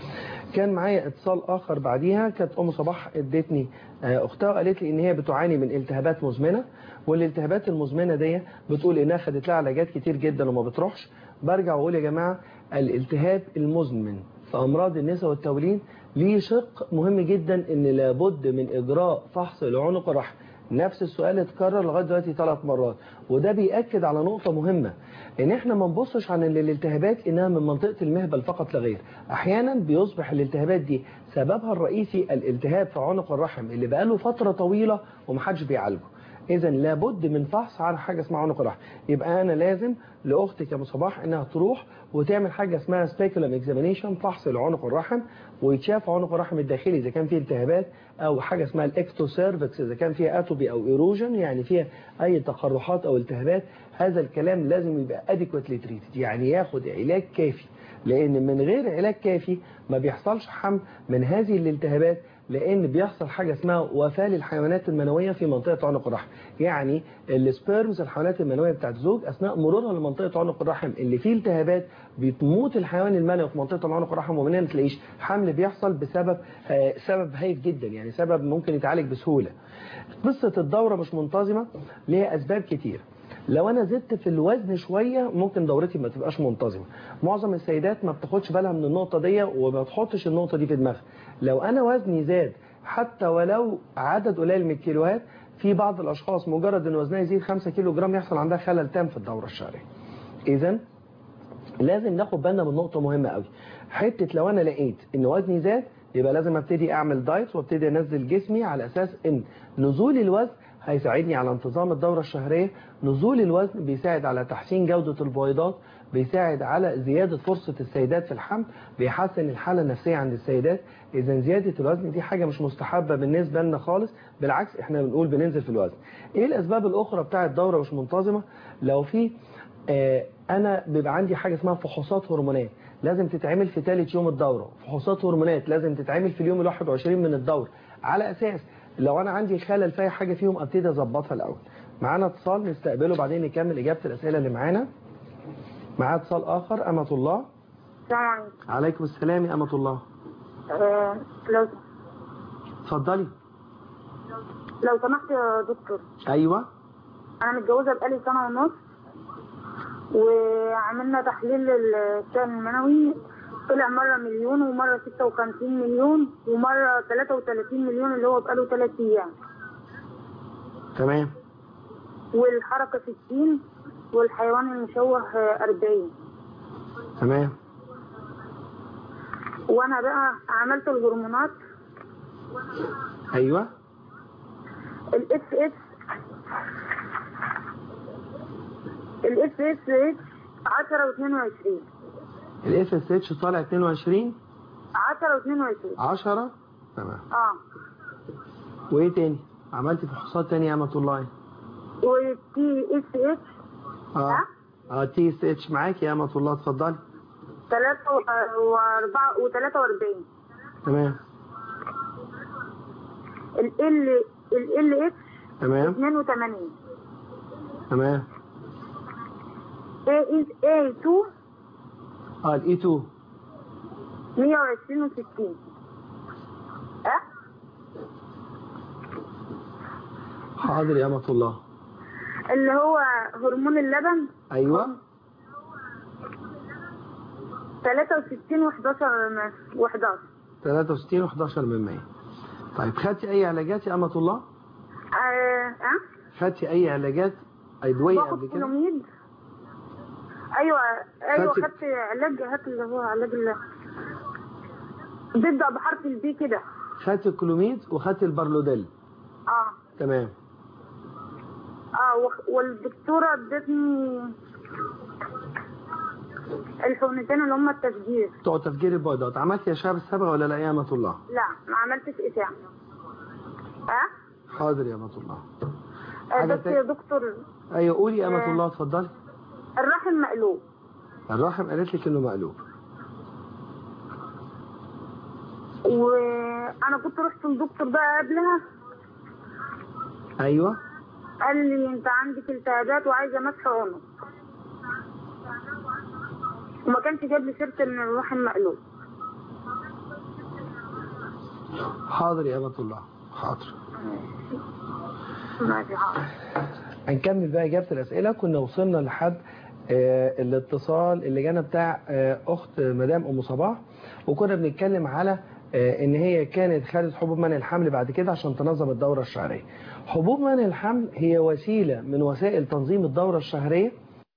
كان معايا اتصال اخر بعديها كانت ام صباح ادتني آه، اختها وقالت لي ان هي بتعاني من التهابات مزمنه والالتهابات المزمنه دي بتقول انها خدت لها علاجات كتير جدا وما بتروحش برجع واقول يا جماعه الالتهاب المزمن في امراض النساء والتوليد ليه شق مهم جدا ان لابد من اجراء فحص لعنق الرحم نفس السؤال اتكرر لغايه دلوقتي ثلاث مرات وده بيأكد على نقطه مهمه ان احنا ما نبصش عن ال- الالتهابات انها من منطقه المهبل فقط لا غير احيانا بيصبح الالتهابات دي سببها الرئيسي الالتهاب في عنق الرحم اللي بقاله فتره طويله ومحدش بيعالجه اذا لابد من فحص عن حاجه اسمها عنق الرحم يبقى انا لازم لاختك يا ابو صباح انها تروح وتعمل حاجه اسمها سبيكولم اكزامينيشن فحص لعنق الرحم ويتشاف عنق الرحم الداخلي اذا كان فيه التهابات او حاجه اسمها الاكتوسيرفكس اذا كان فيها اتوبي او ايروجن يعني فيها اي تقرحات او التهابات هذا الكلام لازم يبقى اديكواتلي تريتد يعني ياخد علاج كافي لان من غير علاج كافي ما بيحصلش حمل من هذه الالتهابات لان بيحصل حاجه اسمها وفاه للحيوانات المنويه في منطقه عنق الرحم يعني السبيرمز الحيوانات المنويه بتاعت الزوج اثناء مرورها لمنطقه عنق الرحم اللي فيه التهابات بتموت الحيوان المنوي في منطقه عنق الرحم ومن هنا ما تلاقيش حمل بيحصل بسبب آه، سبب هايف جدا يعني سبب ممكن يتعالج بسهوله قصه الدوره مش منتظمه ليها اسباب كتير لو انا زدت في الوزن شويه ممكن دورتي ما تبقاش منتظمه معظم السيدات ما بتاخدش بالها من النقطه دي وما تحطش النقطه دي في دماغها لو انا وزني زاد حتى ولو عدد قليل من الكيلوهات في بعض الاشخاص مجرد ان وزنها يزيد 5 كيلو جرام يحصل عندها خلل تام في الدوره الشهريه اذا لازم ناخد بالنا من نقطه مهمه قوي حته لو انا لقيت ان وزني زاد يبقى لازم ابتدي اعمل دايت وابتدي انزل جسمي على اساس ان نزول الوزن هيساعدني على انتظام الدورة الشهرية نزول الوزن بيساعد على تحسين جودة البويضات بيساعد على زيادة فرصة السيدات في الحمل بيحسن الحالة النفسية عند السيدات إذا زيادة الوزن دي حاجة مش مستحبة بالنسبة لنا خالص بالعكس إحنا بنقول بننزل في الوزن إيه الأسباب الأخرى بتاعة الدورة مش منتظمة لو في آه أنا بيبقى عندي حاجة اسمها فحوصات هرمونات لازم تتعمل في ثالث يوم الدورة فحوصات هرمونات لازم تتعمل في اليوم ال 21 من الدورة على أساس لو أنا عندي خلل في أي حاجة فيهم أبتدي أظبطها الأول معانا اتصال نستقبله بعدين نكمل إجابة الأسئلة اللي معانا معاه اتصال آخر أمة الله السلام عليكم عليكم السلام يا أمة الله آه، لو اتفضلي لو سمحت يا دكتور أيوة انا متجوزه بقالي سنه ونص وعملنا تحليل الشأن المنوي طلع مرة مليون ومرة ستة وخمسين مليون ومرة تلاتة وتلاتين مليون اللي هو بقاله تلات أيام تمام والحركة ستين والحيوان المشوه أربعين تمام وأنا بقى عملت الهرمونات أيوة الاس اس الاس اس اتش عشرة واتنين وعشرين الاف اس اتش طالع 22 عشرة واتنين وعشرين 10 تمام اه وايه تاني عملتي فحوصات تانية يا أمة الله والتي اس اتش اه اه تي اس اتش معاكي يا أمة الله اتفضلي تلاتة وأربعة وتلاتة وأربعين تمام ال ال ال ال اتش تمام 82 تمام اي اي 2 اه الاي 2 120 و60 اه حاضر يا أمة الله اللي هو هرمون اللبن أيوة 63 و11 و11 63 و11 من 100 طيب خدتي أي علاجات يا أمة الله؟ اه اه خدتي أي علاجات أدوية باخد قبل كده؟ كلوميد ايوه ايوه خدتي- خدت علاج هات اللي هو علاج ال بيبدأ بحرف البي كده خدت الكلوميد وخدت البارلوديل اه تمام اه وخ- والدكتورة ادتني الحقنتين اللي هم التشجير بتوع تفجير البيضات عملت يا شهاب الصبغه ولا لا يا امه الله لا ما عملتش اشاعة اه حاضر يا امه الله آه، حاجة بس يا تاني؟ دكتور ايوه قولي يا امه آه. الله اتفضلي الرحم مقلوب الرحم قالت لك انه مقلوب وانا كنت رحت للدكتور بقى قبلها ايوه قال لي انت عندك التهابات وعايزه مسح عنق وما كانش جاب لي سيره ان الرحم مقلوب حاضر يا امه الله حاضر ماشي حاضر هنكمل بقى اجابه الاسئله كنا وصلنا لحد آه، الاتصال اللي جانا بتاع آه، اخت مدام ام صباح وكنا بنتكلم على آه، ان هي كانت خدت حبوب منع الحمل بعد كده عشان تنظم الدوره الشهريه حبوب منع الحمل هي وسيله من وسائل تنظيم الدوره الشهريه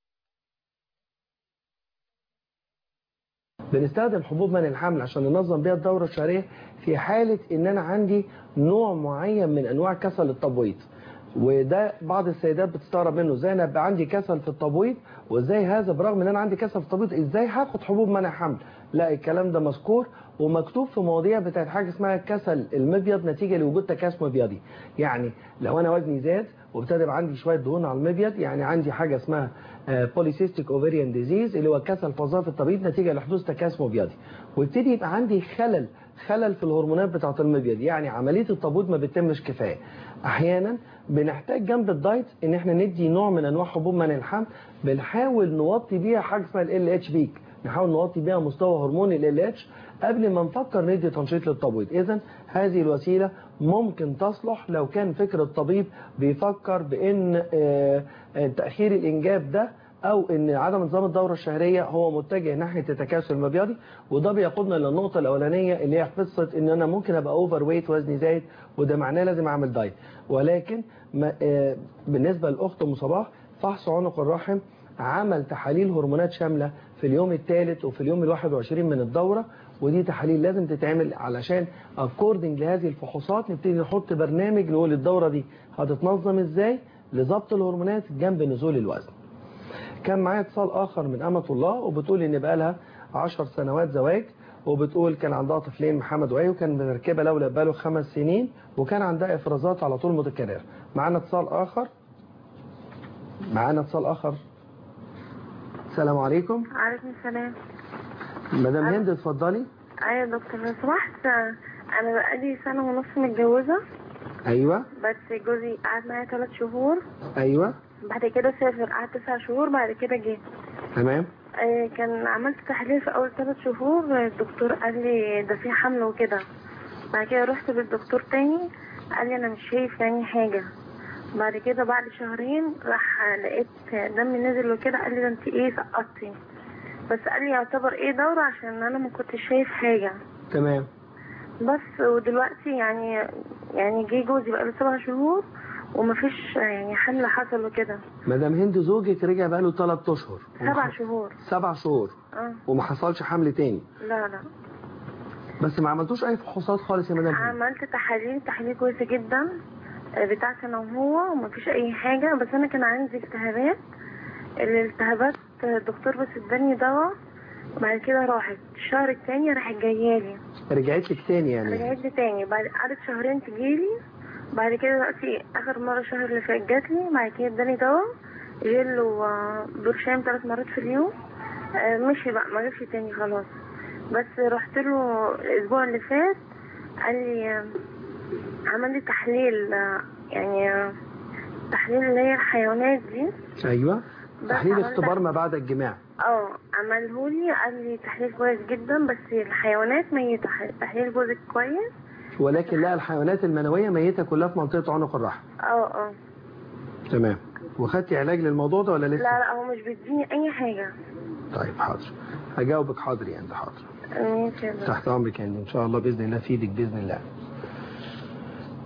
بنستخدم حبوب منع الحمل عشان ننظم بيها الدورة الشهرية في حالة ان انا عندي نوع معين من انواع كسل التبويض وده بعض السيدات بتستغرب منه ازاي انا يبقى عندي كسل في التبويض وازاي هذا برغم ان انا عندي كسل في التبويض ازاي هاخد حبوب منع حمل لا الكلام ده مذكور ومكتوب في مواضيع بتاعت حاجه اسمها كسل المبيض نتيجه لوجود تكاس مبيضي يعني لو انا وزني زاد وابتدى يبقى عندي شويه دهون على المبيض يعني عندي حاجه اسمها بوليسيستيك اوفيريان ديزيز اللي هو كسل فظائف التبييض نتيجه لحدوث تكاس مبيضي ويبتدي يبقى عندي خلل خلل في الهرمونات بتاعه المبيض يعني عمليه التبويض ما بتتمش كفايه احيانا بنحتاج جنب الدايت ان احنا ندي نوع من انواع حبوب منع الحمل بنحاول نوطي بيها حاجه اسمها ال اتش بيك نحاول نوطي بيها مستوى هرمون ال اتش قبل ما نفكر ندي تنشيط للتبويض اذا هذه الوسيله ممكن تصلح لو كان فكر الطبيب بيفكر بان آه، آه، تاخير الانجاب ده او ان عدم نظام الدوره الشهريه هو متجه ناحيه التكاسل المبيضي وده بيقودنا للنقطه الاولانيه اللي هي قصه ان انا ممكن ابقى اوفر ويت وزني زايد وده معناه لازم اعمل دايت ولكن ما آه، بالنسبه لاخت ام صباح فحص عنق الرحم عمل تحاليل هرمونات شامله في اليوم الثالث وفي اليوم ال 21 من الدوره ودي تحاليل لازم تتعمل علشان اكوردنج لهذه الفحوصات نبتدي نحط برنامج نقول الدوره دي هتتنظم ازاي لضبط الهرمونات جنب نزول الوزن. كان معايا اتصال اخر من امه الله وبتقول ان بقى لها 10 سنوات زواج وبتقول كان عندها طفلين محمد وعي وكان مركبه لولا بقاله خمس سنين وكان عندها افرازات على طول متكرره. معانا اتصال اخر معانا اتصال اخر السلام عليكم عليكم السلام مدام هند اتفضلي ايوه يا دكتور لو سمحت انا بقالي سنه ونص متجوزه ايوه بس جوزي قعد معايا ثلاث شهور ايوه بعد كده سافر قعد تسع شهور بعد كده جه تمام آه، كان عملت تحليل في اول ثلاث شهور آه، الدكتور قال لي ده في حمل وكده بعد كده رحت للدكتور تاني قال لي انا مش شايف يعني حاجه بعد كده بعد شهرين راح لقيت دم نزل وكده قال لي ده انت ايه سقطتي بس قال لي يعتبر ايه دوره عشان انا ما كنتش شايف حاجه تمام بس ودلوقتي يعني يعني جه جوزي بقاله سبع شهور ومفيش يعني حمل حصل وكده مدام هند زوجك رجع بقاله 3 اشهر سبع شهور سبع شهور اه وما حصلش حمل تاني لا لا بس ما عملتوش اي فحوصات خالص يا مدام هند عملت تحاليل تحاليل كويسه جدا آه، بتاعتي انا وهو ومفيش اي حاجه بس انا كان عندي التهابات الالتهابات آه، الدكتور بس اداني دواء بعد كده راحت الشهر التاني راحت جايالي رجعت لك تاني يعني رجعت لي تاني بعد قعدت شهرين تجيلي بعد كده دلوقتي اخر مره الشهر اللي فات جاتلي بعد كده اداني دواء جيل وبرشام ثلاث مرات في اليوم آه، مشي بقى ما جابش تاني خلاص بس رحت له الاسبوع اللي فات قال لي آه، عمل لي تحليل آه، يعني آه، تحليل اللي هي الحيوانات دي ايوه بس تحليل عملت- اختبار ما بعد الجماع اه عمله لي قال لي تحليل كويس جدا بس الحيوانات ميتة تحليل جوزك كويس ولكن لا الحيوانات المنويه ميته كلها في منطقه عنق الرحم اه اه تمام وخدتي علاج للموضوع ده ولا لا لسه لا هو مش بيديني اي حاجة طيب حاضر هجاوبك حاضر يعني حاضر ماشي يا دكتور. تحت امرك يعني ان شاء الله باذن الله في ايدك باذن الله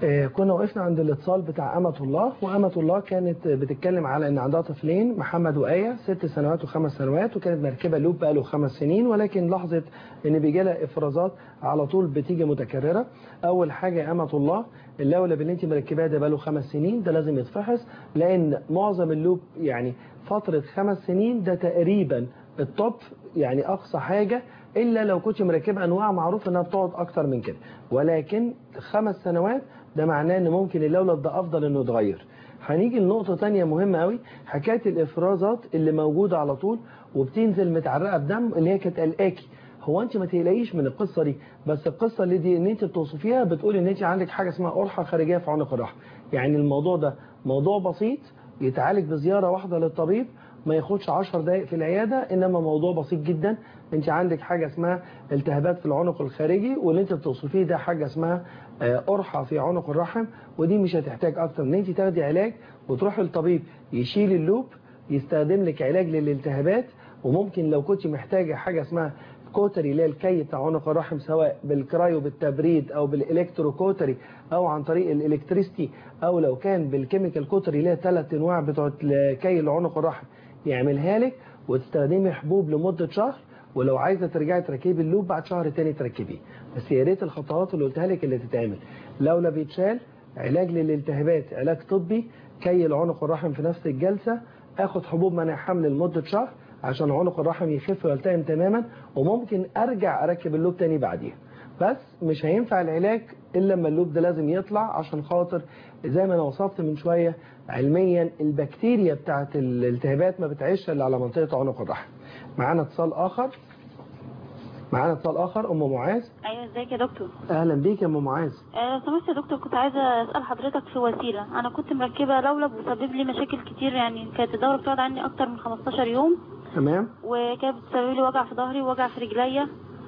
آه، كنا وقفنا عند الاتصال بتاع أمة الله وأمة الله كانت بتتكلم على إن عندها طفلين محمد وآية ست سنوات وخمس سنوات وكانت مركبة لوب بقاله خمس سنين ولكن لاحظت إن بيجي لها إفرازات على طول بتيجي متكررة أول حاجة يا أمة الله اللولب اللي أنت مركباه ده بقاله خمس سنين ده لازم يتفحص لأن معظم اللوب يعني فترة خمس سنين ده تقريبا الطب يعني أقصى حاجة إلا لو كنت مركبة أنواع معروف إنها بتقعد أكتر من كده ولكن خمس سنوات ده معناه إن ممكن اللولب ده أفضل إنه يتغير هنيجي لنقطة تانية مهمة قوي حكاية الإفرازات اللي موجودة على طول وبتنزل متعرقة بدم اللي هي كانت قلقاكي هو انت ما تقلقيش من القصة دي بس القصة اللي دي ان انت بتوصفيها بتقول ان انت عندك حاجة اسمها قرحة خارجية في عنق الرحم يعني الموضوع ده موضوع بسيط يتعالج بزيارة واحدة للطبيب ما ياخدش 10 دقائق في العيادة انما موضوع بسيط جدا انت عندك حاجة اسمها التهابات في العنق الخارجي واللي انت بتوصفيه ده حاجة اسمها آه، قرحة في عنق الرحم ودي مش هتحتاج اكتر من انت تاخدي علاج وتروح للطبيب يشيل اللوب يستخدم لك علاج للالتهابات وممكن لو كنت محتاجة حاجة اسمها كوتري اللي هي الكي بتاع عنق الرحم سواء بالكرايو بالتبريد او بالالكترو كوتري او عن طريق الالكتريستي او لو كان بالكيميكال كوتري اللي هي ثلاث انواع بتوع كي لعنق الرحم يعملها لك وتستخدمي حبوب لمدة شهر ولو عايزه ترجعي تركبي اللوب بعد شهر تاني تركبيه بس يا ريت الخطوات اللي قلتها لك اللي تتعمل لولا بيتشال علاج للالتهابات علاج طبي كي العنق الرحم في نفس الجلسه اخد حبوب منع حمل لمده شهر عشان عنق الرحم يخف ويلتئم تماما وممكن ارجع اركب اللوب تاني بعديها بس مش هينفع العلاج الا لما اللوب ده لازم يطلع عشان خاطر زي ما انا وصفت من شويه علميا البكتيريا بتاعت الالتهابات ما بتعيش الا على منطقه عنق الرحم معانا اتصال اخر معانا اتصال اخر ام معاذ ايوه ازيك يا دكتور اهلا بيك يا ام معاذ آه، لو سمحت يا دكتور كنت عايزه اسال حضرتك في وسيله انا كنت مركبه لولب وسبب لي مشاكل كتير يعني كانت الدوره بتقعد عني اكتر من 15 يوم تمام وكانت بتسبب لي وجع في ظهري ووجع في رجليا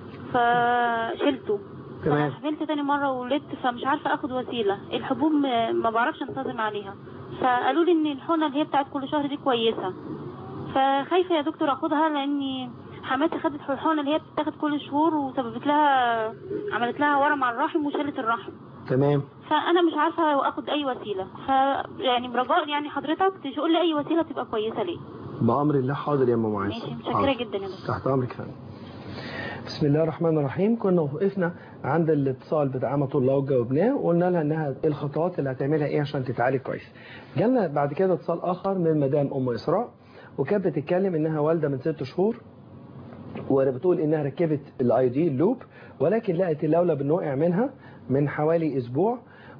فشلته تمام. حملت تاني مره وولدت فمش عارفه اخد وسيله الحبوب م- ما بعرفش انتظم عليها فقالوا لي ان الحقنه اللي هي بتاعت كل شهر دي كويسه فخايفه يا دكتور اخدها لاني حماتي خدت الحقنه اللي هي بتاخد كل شهور وسببت لها عملت لها ورم على الرحم وشالت الرحم تمام فانا مش عارفه اخد اي وسيله ف يعني برجاء يعني حضرتك تقول لي اي وسيله تبقى كويسه ليه بأمر الله حاضر يا ام معاذ ماشي متشكره حاضر. جدا يا دكتور تحت امرك يا فندم بسم الله الرحمن الرحيم كنا وقفنا عند الاتصال بتاع امة الله وجاوبناه وقلنا لها انها ايه الخطوات اللي هتعملها ايه عشان تتعالج كويس جالنا بعد كده اتصال اخر من مدام ام اسراء وكانت بتتكلم انها والده من ست شهور وبتقول انها ركبت الاي دي اللوب ولكن لقت اللولب انه وقع منها من حوالي اسبوع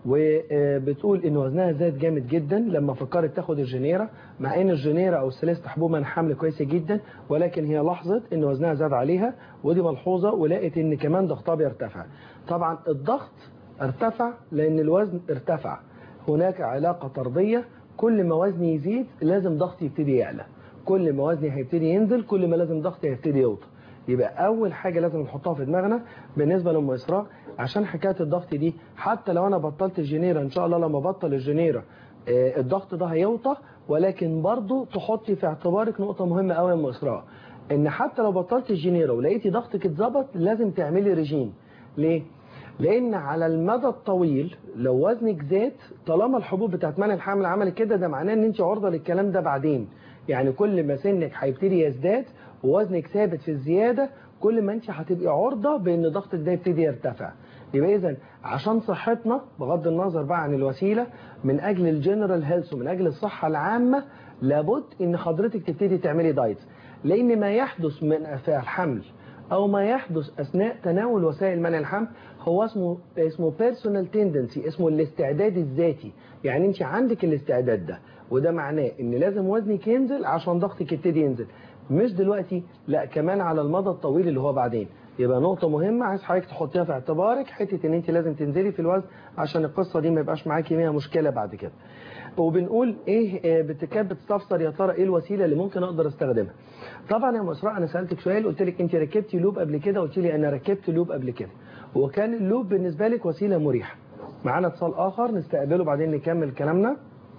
وبتقول ان وزنها زاد جامد جدا لما فكرت تاخد الجنيرة مع ان الجنيرة او السلست حبوب من حمل كويسة جدا ولكن هي لاحظت ان وزنها زاد عليها ودي ملحوظة ولقت ان كمان ضغطها بيرتفع طبعا الضغط ارتفع لان الوزن ارتفع هناك علاقة طردية كل ما وزني يزيد لازم ضغطي يبتدي يعلى كل ما وزني هيبتدي ينزل كل ما لازم ضغطي هيبتدي يوطى يبقى اول حاجه لازم نحطها في دماغنا بالنسبه لام اسراء عشان حكايه الضغط دي حتى لو انا بطلت الجنيره ان شاء الله لما بطل الجنيره آه، الضغط ده هيوطى ولكن برضو تحطي في اعتبارك نقطه مهمه قوي يا ام اسراء ان حتى لو بطلت الجنيره ولقيتي ضغطك اتظبط لازم تعملي ريجيم ليه لان على المدى الطويل لو وزنك زاد طالما الحبوب بتاعت منع الحمل عملت كده ده معناه ان انت عرضه للكلام ده بعدين يعني كل ما سنك هيبتدي يزداد ووزنك ثابت في الزياده كل ما انت هتبقي عرضه بان ضغطك ده يبتدي يرتفع يبقى اذا عشان صحتنا بغض النظر بقى عن الوسيله من اجل الجنرال هيلث ومن اجل الصحه العامه لابد ان حضرتك تبتدي تعملي دايت لان ما يحدث من في الحمل او ما يحدث اثناء تناول وسائل منع الحمل هو اسمه اسمه بيرسونال تندنسي اسمه الاستعداد الذاتي يعني انت عندك الاستعداد ده وده معناه ان لازم وزنك ينزل عشان ضغطك يبتدي ينزل مش دلوقتي لا كمان على المدى الطويل اللي هو بعدين يبقى نقطة مهمة عايز حضرتك تحطيها في اعتبارك حتة ان انت لازم تنزلي في الوزن عشان القصة دي ما يبقاش معاكي فيها مشكلة بعد كده وبنقول ايه آه، بت- كانت بتستفسر يا ترى ايه الوسيله اللي ممكن اقدر استخدمها طبعا يا ام اسراء انا سالتك سؤال قلت لك انت ركبتي لوب قبل كده قلت لي انا ركبت لوب قبل كده وكان اللوب بالنسبه لك وسيله مريحه معانا اتصال اخر نستقبله بعدين نكمل كلامنا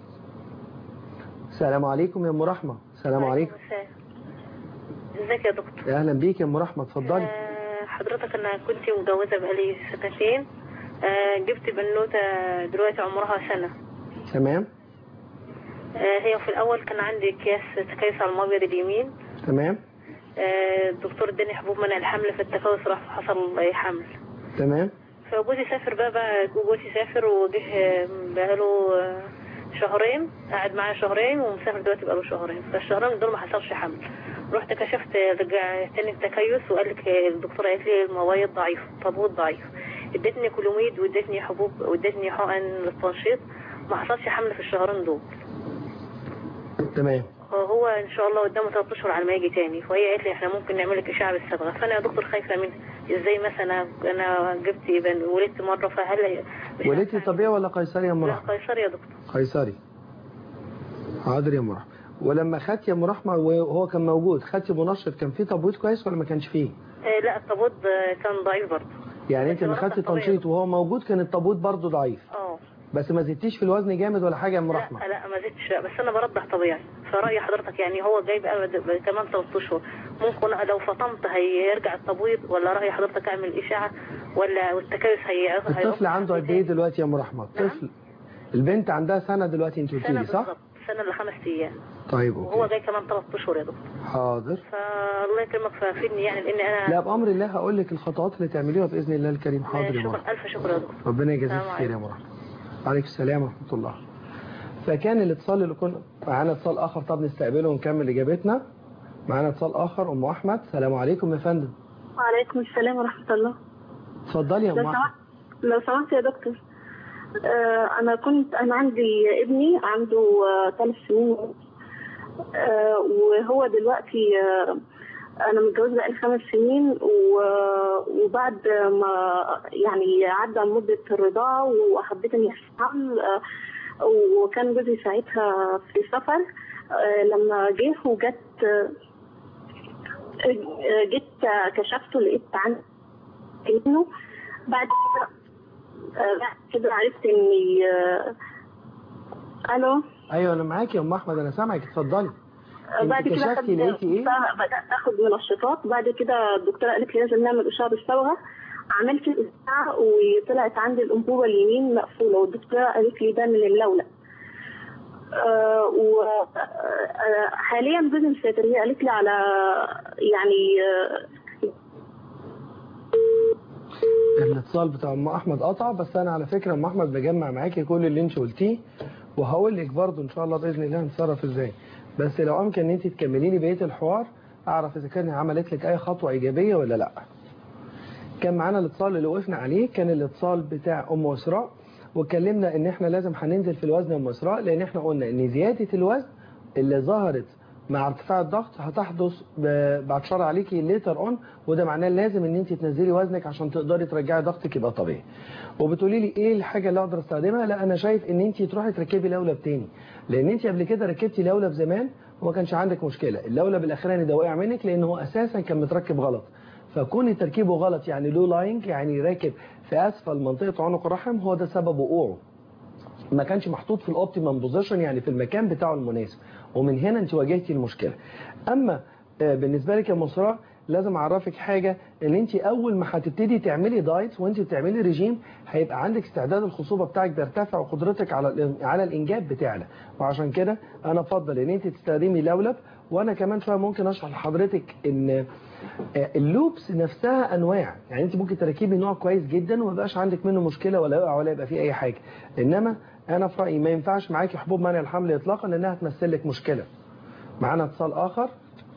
السلام عليكم يا ام رحمه السلام عليكم السلام. ازيك يا دكتور اهلا بيك يا ام رحمه اتفضلي آه، حضرتك انا كنت متجوزه بقالي سنتين آه، جبت بنوتة دلوقتي عمرها سنة تمام آه، هي في الأول كان عندي أكياس تكيس على المبيض اليمين تمام آه، الدكتور اداني حبوب منع الحمل في التكيس راح حصل حمل تمام فجوزي سافر بقى بقى جوزي سافر وجه آه، بقاله آه، شهرين قعد معايا شهرين ومسافر دلوقتي بقاله شهرين فالشهرين دول ما حصلش حمل رحت كشفت رجع تاني التكيس وقال لك الدكتوره قالت لي المبيض ضعيف تبويض ضعيف ادتني كلوميد وادتني حبوب وادتني حقن للتنشيط ما حصلش حمل في الشهرين دول تمام هو ان شاء الله قدامه ثلاث اشهر على ما يجي تاني فهي قالت لي احنا ممكن نعمل لك اشعه بالصبغه فانا يا دكتور خايفه منها ازاي مثلا انا جبت بن ولدت مره فهل مش ولدتي طبيعي ولا قيصري يا ام لا رحمه قيصري يا دكتور قيصري حاضر يا ام رحمه ولما خدت يا ام رحمه وهو كان موجود خدت منشط كان فيه تبويض كويس ولا ما كانش فيه آه لا التبويض آه، كان ضعيف برضه يعني انت لكن لما أنا خدت طبيعي. تنشيط وهو موجود كان التبويض برضه ضعيف اه بس ما زدتيش في الوزن جامد ولا حاجه يا ام رحمه لا لا ما زدتش لا بس انا برضع طبيعي فرأي حضرتك يعني هو جاي بقى بد- ب- كمان ثلاث اشهر ممكن لو فطمت هيرجع التبويض ولا رأي حضرتك اعمل اشعه ولا والتكيس هي الطفل عنده قد ايه دلوقتي يا ام رحمه الطفل البنت عندها سنه دلوقتي انت قلت سنه لي صح بالظبط سنه لخمس ايام طيب وهو اوكي جاي كمان ثلاث اشهر يا دكتور حاضر فالله يكرمك فافيدني يعني لان انا لا بامر الله هقول لك الخطوات اللي تعمليها باذن الله الكريم حاضر يا ام رحمه شكرا الف شكر يا دكتور ربنا يجازيك السلام خير يا ام رحمه وعليكم السلام ورحمه الله فكان الاتصال اللي كنا معانا اتصال اخر طب نستقبله ونكمل اجابتنا معانا اتصال اخر ام احمد السلام عليكم يا فندم وعليكم السلام ورحمة الله اتفضلي يا لو ام احمد سمحت لو سمحت يا دكتور آه أنا كنت أنا عندي ابني عنده آه ثلاث سنين ونص. آه وهو دلوقتي آه أنا متجوزة بقالي خمس سنين و- وبعد ما يعني عدى مدة الرضاعة وحبيت إني أحمل آه وكان جوزي ساعتها في سفر آه لما جه وجت آه آه، جيت آه، كشفته لقيت عندي انه بعد كده آه، بعد كده عرفت اني آه، الو ايوه انا معاكي يا ام احمد انا سامعك اتفضلي آه، انت بعد كده كشفتي خد- لقيتي ايه بدات اخد منشطات بعد كده الدكتوره قالت لي لازم نعمل اشعه بالصبغه عملت الاشعه وطلعت عندي الانبوبه اليمين مقفوله والدكتوره قالت لي ده من اللولب وحاليا جوزي مسافر هي قالت لي على يعني آه، الاتصال بتاع ام احمد قطع بس انا على فكره ام احمد بجمع معاكي كل اللي انت قلتيه وهقول لك برضه ان شاء الله باذن الله هنتصرف ازاي بس لو امكن ان انت تكملي لي بقيه الحوار اعرف اذا كان عملت لك اي خطوه ايجابيه ولا لا كان معانا الاتصال اللي وقفنا عليه كان الاتصال بتاع ام اسراء واتكلمنا ان احنا لازم هننزل في الوزن يا ام اسراء لان احنا قلنا ان زياده الوزن اللي ظهرت مع ارتفاع الضغط هتحدث ب- بعد شر عليكي ليتر اون وده معناه لازم ان انت تنزلي وزنك عشان تقدري ترجعي ضغطك يبقى طبيعي وبتقولي لي ايه الحاجه اللي اقدر استخدمها لا انا شايف ان انت تروحي تركبي لولب تاني لان انت قبل كده ركبتي لولب زمان وما كانش عندك مشكله اللولب الاخراني ده وقع منك لان هو اساسا كان متركب غلط فكون تركيبه غلط يعني لو لاينج يعني راكب في اسفل منطقه عنق الرحم هو ده سبب وقوعه ما كانش محطوط في الاوبتيمم بوزيشن يعني في المكان بتاعه المناسب ومن هنا انت واجهتي المشكله اما آه، بالنسبه لك يا مسراء لازم اعرفك حاجه ان انت اول ما هتبتدي تعملي دايت وانت بتعملي ريجيم هيبقى عندك استعداد الخصوبه بتاعك بيرتفع وقدرتك على الإن- على الانجاب بتعلى وعشان كده انا افضل ان انت تستخدمي لولب وانا كمان شويه ممكن اشرح لحضرتك ان آه، اللوبس نفسها انواع يعني انت ممكن تركبي نوع كويس جدا وما يبقاش عندك منه مشكله ولا يقع ولا يبقى فيه اي حاجه انما انا في رايي ما ينفعش معاكي حبوب منع الحمل اطلاقا لانها تمثل لك مشكله معانا اتصال اخر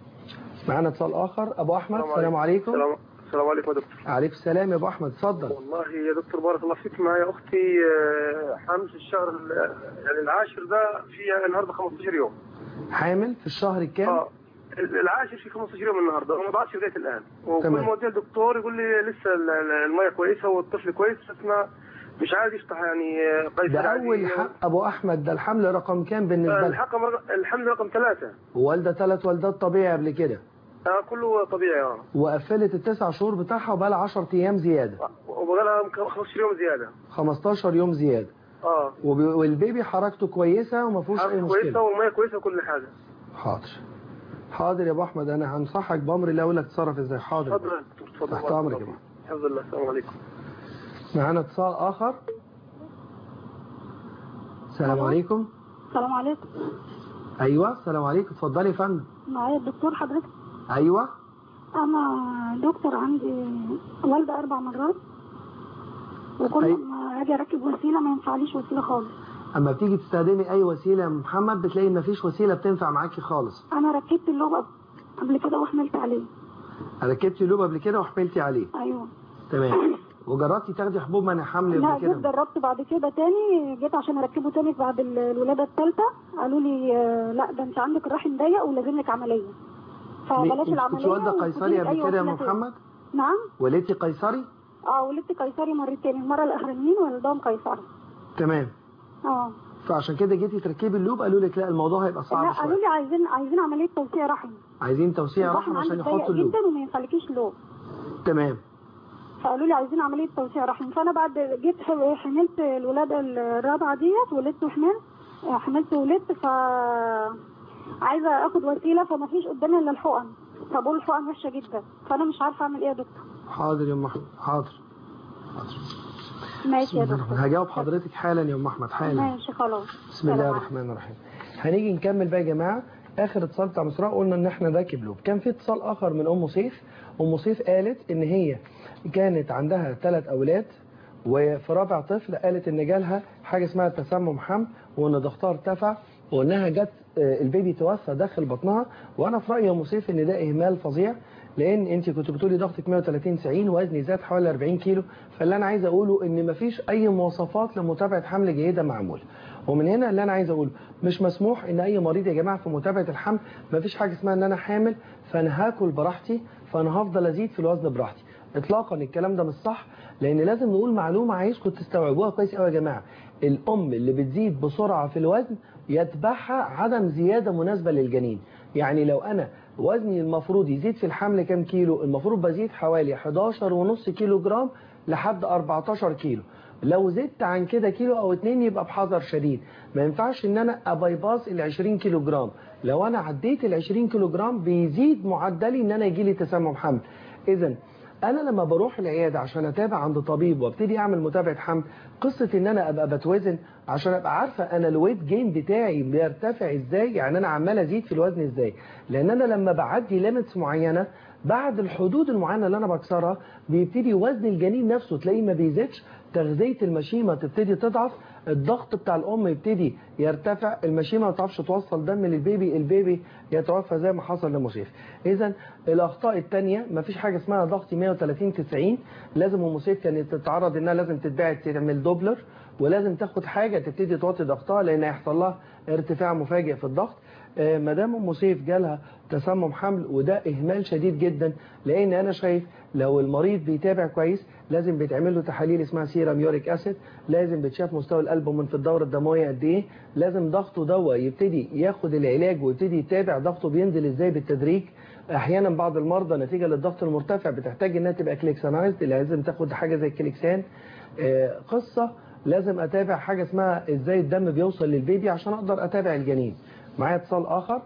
معانا اتصال اخر ابو احمد السلام عليكم السلام السلام عليكم يا دكتور عليكم السلام يا ابو احمد اتفضل والله يا دكتور بارك الله فيك معايا اختي آه، حامل في الشهر ال- يعني العاشر ده في النهارده 15 يوم حامل في الشهر الكام اه ال- العاشر في 15 يوم النهارده وما ضاعتش لغايه الان وكل تمام. ما اوديها الدكتور يقول لي لسه ال- ال- الميه كويسه والطفل كويس بس ما مش عايز يفتح يعني آه، قيصر ده عادي. اول حق ابو احمد ده الحمل رقم كام بالنسبه آه، لك الحقم رقم- الحمل رقم ثلاثة والده ثلاث والدات طبيعي قبل كده آه كله طبيعي اه وقفلت التسع شهور بتاعها وبقى لها 10 ايام زياده وبقى لها 15 يوم زياده 15 يوم زياده اه وبي- والبيبي حركته كويسه وما فيهوش اي حالته كويسه مشكله والميه كويسه وكل حاجه حاضر حاضر يا ابو احمد انا هنصحك بامر الله اقول لك تتصرف ازاي حاضر اتفضل يا دكتور اتفضل تحت امرك يا ابو الحمد لله السلام عليكم معانا اتصال اخر السلام عليكم السلام عليكم ايوه السلام عليكم اتفضلي يا فندم معايا الدكتور حضرتك ايوه انا دكتور عندي والده اربع مرات وكل أي. ما اجي اركب وسيله ما ينفعليش وسيله خالص اما بتيجي تستخدمي اي وسيله يا محمد بتلاقي مفيش وسيله بتنفع معاكي خالص انا ركبت اللغه قبل كده وحملت عليه ركبتي لوب قبل كده وحملتي عليه ايوه تمام وجربتي تاخدي حبوب منع حمل لا قبل جيت كده جربت بعد كده تاني جيت عشان اركبه تاني بعد ال- الولاده الثالثه قالوا لي آه، لا ده انت عندك الرحم ضيق ولازم لك عمليه فبلاش انت العمليه كنت والده قيصري وخدي قبل أي كده يا وسيلة أم تاني. محمد نعم ولدتي قيصري اه ولدت قيصري مرتين المره الاخرانيين ولدهم قيصري تمام اه فعشان كده جيتي تركبي اللوب قالوا لك لا الموضوع هيبقى لا صعب قالوا شويه لي عايزين عايزين عمليه توسيع رحم عايزين توسيع الرحم رحم عشان عندك يحطوا ضيق اللوب جدا وما ينفعلكيش لوب تمام فقالوا لي عايزين عمليه توسيع رحم فانا بعد جيت ح- حملت الولاده الرابعه ديت ولدت وحملت حملت وولدت ف عايزه اخد وسيله فما فيش قدامي الا الحقن فبقول الحقن وحشه جدا فانا مش عارفه اعمل ايه يا دكتور حاضر يا ام احمد حاضر ماشي يا بسم الله دكتور الرحمن- هجاوب حضرتك حالا يا ام احمد حالا ماشي خلاص بسم الله سلام الرحمن الرحيم هنيجي نكمل بقى يا جماعه اخر اتصال بتاع مسراء قلنا ان احنا راكب لوب كان في اتصال اخر من ام سيف ام سيف قالت ان هي كانت عندها ثلاث اولاد وفي رابع طفل قالت ان جالها حاجه اسمها تسمم حمل وان ضغطها ارتفع وانها جت آه، البيبي توفى داخل بطنها وانا في رايي يا ام سيف ان ده اهمال فظيع لان انت كنت بتقولي ضغطك 130 90 وزني زاد حوالي 40 كيلو فاللي انا عايز اقوله ان مفيش اي مواصفات لمتابعه حمل جيده معموله ومن هنا اللي انا عايز اقوله مش مسموح ان اي مريض يا جماعه في متابعه الحمل مفيش حاجه اسمها ان انا حامل فانا هاكل براحتي فانا هفضل ازيد في الوزن براحتي اطلاقا الكلام ده مش صح لان لازم نقول معلومه عايزكم تستوعبوها كويس قوي يا جماعه الام اللي بتزيد بسرعه في الوزن يتبعها عدم زياده مناسبه للجنين يعني لو انا وزني المفروض يزيد في الحمل كام كيلو المفروض بزيد حوالي 11 ونص كيلو جرام لحد 14 كيلو لو زدت عن كده كيلو او اتنين يبقى بحذر شديد ما ينفعش ان انا ابايباص ال 20 كيلو جرام لو انا عديت ال 20 كيلو جرام بيزيد معدلي ان انا يجي لي تسمم حمل اذا انا لما بروح العياده عشان اتابع عند طبيب وابتدي اعمل متابعه حمل قصه ان انا ابقى بتوزن عشان ابقى عارفه انا الويت جين بتاعي بيرتفع ازاي يعني انا عمال ازيد في الوزن ازاي لان انا لما بعدي ليميتس معينه بعد الحدود المعينه اللي انا بكسرها بيبتدي وزن الجنين نفسه تلاقيه ما بيزيدش تغذيه المشيمه تبتدي تضعف الضغط بتاع الام يبتدي يرتفع المشيمه ما تعرفش توصل دم للبيبي البيبي يتوفى زي ما حصل لمصيف اذا الاخطاء الثانيه ما فيش حاجه اسمها ضغط 130 90 لازم ام سيف كانت تتعرض انها لازم تتباعد تعمل دوبلر ولازم تاخد حاجه تبتدي توطي ضغطها لان هيحصل لها ارتفاع مفاجئ في الضغط آه، مدام ام سيف جالها تسمم حمل وده اهمال شديد جدا لان انا شايف لو المريض بيتابع كويس لازم بيتعمل له تحاليل اسمها سيرم يوريك اسيد لازم بتشاف مستوى القلب من في الدوره الدمويه قد ايه لازم ضغطه دوا يبتدي ياخد العلاج ويبتدي يتابع ضغطه بينزل ازاي بالتدريج احيانا بعض المرضى نتيجه للضغط المرتفع بتحتاج انها تبقى كليكسانايزد لازم تاخد حاجه زي الكليكسان آه، قصه لازم اتابع حاجه اسمها ازاي الدم بيوصل للبيبي عشان اقدر اتابع الجنين معايا اتصال اخر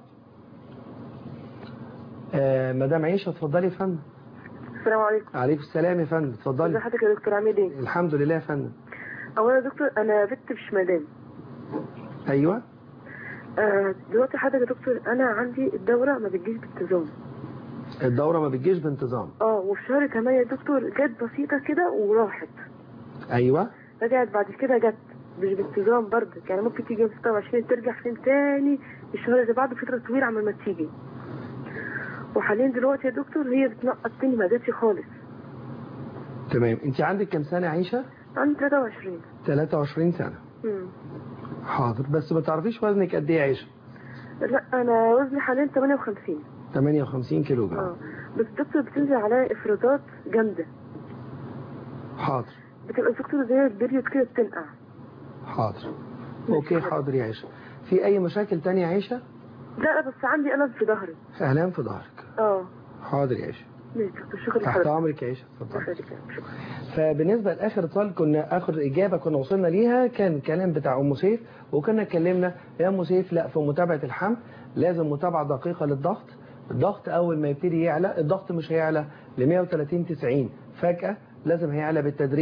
آه مدام عيشه اتفضلي يا فندم السلام عليكم عليكم السلام يا فندم ازي اتفضلي حضرتك يا دكتور عامل ايه؟ الحمد لله يا فندم اولا يا دكتور انا بنت مش مدام ايوه آه دلوقتي حضرتك يا دكتور انا عندي الدوره ما بتجيش بانتظام الدوره ما بتجيش بانتظام اه وفي شهر 8 يا دكتور جت بسيطه كده وراحت ايوه رجعت بعد كده جت مش بانتظام برضه يعني ممكن تيجي يوم 26 ترجع فين تاني الشهر اللي بعده فتره طويله عمال ما تيجي وحاليا دلوقتي يا دكتور هي بتنقط تاني ما جاتش خالص تمام انت عندك كام سنه يا عيشه عندي 23 23 سنه مم. حاضر بس ما تعرفيش وزنك قد ايه يا عيشه لا انا وزني حاليا 58 58 كيلو جرام اه بس الدكتور بتنزل عليا افرازات جامده حاضر بتبقى الدكتور زي البريود كده بتنقع حاضر اوكي حاضر يا عيشه في اي مشاكل تانية يا عيشه لا بس عندي الم في ظهري الام في ظهرك اه حاضر يا عيشه ماشي دكتور شكرا تحت لحضرتك امرك يا عيشه اتفضل شكرا شكرا فبالنسبة لآخر اتصال كنا آخر إجابة كنا وصلنا ليها كان كلام بتاع أم سيف وكنا اتكلمنا يا أم سيف لا في متابعة الحمل لازم متابعة دقيقة للضغط الضغط أول ما يبتدي يعلى الضغط مش هيعلى ل 130 90 فجأة لازم هيعلى بالتدريج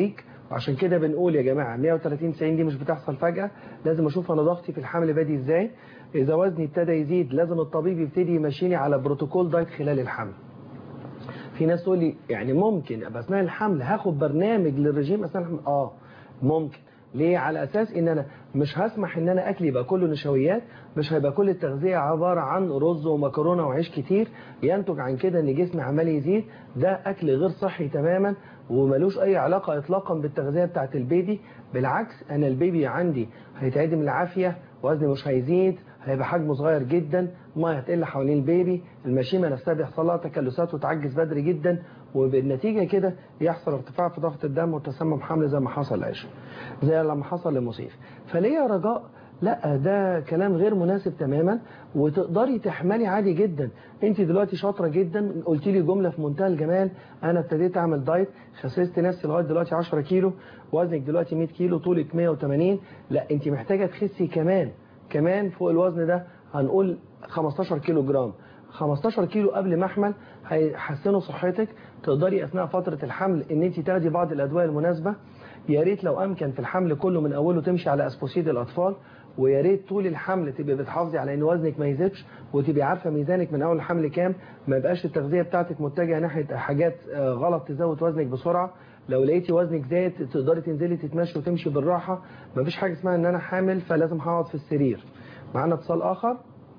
وعشان كده بنقول يا جماعه 130 90 دي مش بتحصل فجاه لازم اشوف انا ضغطي في الحمل بادي ازاي اذا وزني ابتدى يزيد لازم الطبيب يبتدي يمشيني على بروتوكول دايت خلال الحمل في ناس تقول لي يعني ممكن ابقى اثناء الحمل هاخد برنامج للرجيم اثناء الحمل اه ممكن ليه على اساس ان انا مش هسمح ان انا اكلي يبقى كله نشويات مش هيبقى كل التغذيه عباره عن رز ومكرونه وعيش كتير ينتج عن كده ان جسمي عمال يزيد ده اكل غير صحي تماما وملوش اي علاقه اطلاقا بالتغذيه بتاعت البيبي بالعكس انا البيبي عندي هيتعدم العافيه وزني مش هيزيد هيبقى حجمه صغير جدا الميه هتقل حوالين البيبي المشيمه نفسها بيحصل لها تكلسات وتعجز بدري جدا وبالنتيجه كده يحصل ارتفاع في ضغط الدم وتسمم حمل زي ما حصل لعيشه زي لما حصل لمصيف فليه رجاء لا ده كلام غير مناسب تماما وتقدري تحملي عادي جدا انت دلوقتي شاطره جدا قلت لي جمله في منتهى الجمال انا ابتديت اعمل دايت خسست نفسي لغايه دلوقتي 10 كيلو وزنك دلوقتي 100 كيلو طولك 180 لا انت محتاجه تخسي كمان كمان فوق الوزن ده هنقول 15 كيلو جرام 15 كيلو قبل ما احمل هيحسنوا صحتك تقدري اثناء فتره الحمل ان انت تاخدي بعض الادويه المناسبه يا ريت لو امكن في الحمل كله من اوله تمشي على اسبوسيد الاطفال ويا ريت طول الحمل تبقي بتحافظي على ان وزنك ما يزيدش وتبقي عارفه ميزانك من اول الحمل كام ما يبقاش التغذيه بتاعتك متجهه ناحيه حاجات غلط تزود وزنك بسرعه لو لقيتي وزنك زاد تقدري تنزلي تتمشي وتمشي بالراحه ما فيش حاجه اسمها ان انا حامل فلازم هقعد في السرير معانا اتصال اخر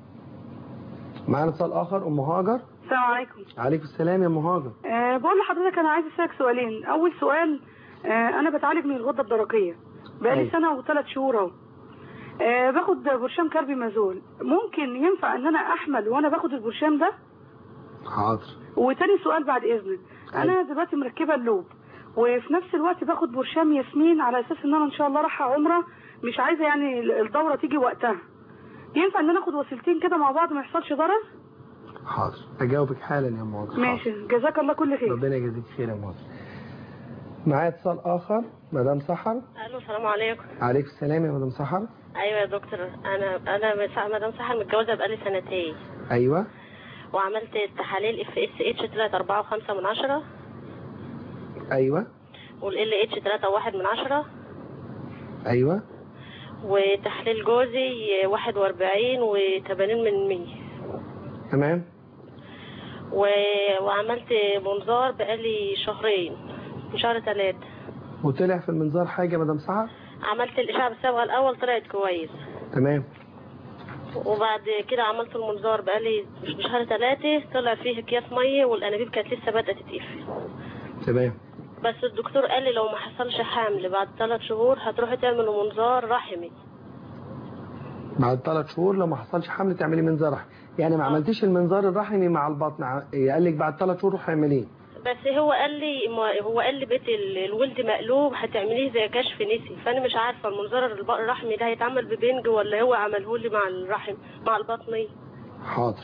معانا اتصال اخر ام هاجر السلام عليكم عليكم السلام يا ام هاجر أه بقول لحضرتك انا عايز اسالك سؤالين اول سؤال أه انا بتعالج من الغده الدرقيه بقالي أيوة. سنه وثلاث شهور اهو أه باخد برشام كاربي مازول ممكن ينفع ان انا احمل وانا باخد البرشام ده حاضر وتاني سؤال بعد اذنك انا دلوقتي مركبه اللوب وفي نفس الوقت باخد برشام ياسمين على اساس ان انا ان شاء الله رايحه عمره مش عايزه يعني الدوره تيجي وقتها ينفع ان انا اخد وسيلتين كده مع بعض ما يحصلش ضرر حاضر اجاوبك حالا يا ام هاجر ماشي جزاك الله كل خير ربنا يجازيك خير يا ام هاجر معايا اتصال اخر مدام سحر الو السلام عليكم عليكم السلام يا مدام سحر ايوه يا دكتور انا انا مسا- مدام سحر متجوزه بقالي سنتين ايوه وعملت التحاليل اف اس اتش طلعت 4 و5 من عشرة ايوه والال اتش 3 و1 من عشرة ايوه وتحليل جوزي 41 و80 من 100 تمام و... وعملت منظار بقالي شهرين من شهر ثلاثة وطلع في المنظار حاجه يا مدام سحر عملت الإشعة بالصبغة الأول طلعت كويس تمام وبعد كده عملت المنظار بقالي في شهر ثلاثة طلع فيه أكياس مية والأنابيب كانت لسه بدأت تتقفل تمام بس الدكتور قال لي لو ما حصلش حمل بعد ثلاث شهور هتروحي تعملوا منظار رحمي بعد ثلاث شهور لو ما حصلش حمل تعملي منظار رحمي يعني ما عملتيش المنظار الرحمي مع البطن ع- قال لك بعد ثلاث شهور روحي اعمليه بس هو قال لي ما هو قال لي بيت ال- الولد مقلوب هتعمليه زي كشف نسي فانا مش عارفه المنظار الب- الرحمي ده هيتعمل ببنج ولا هو عمله لي مع الرحم مع البطنيه حاضر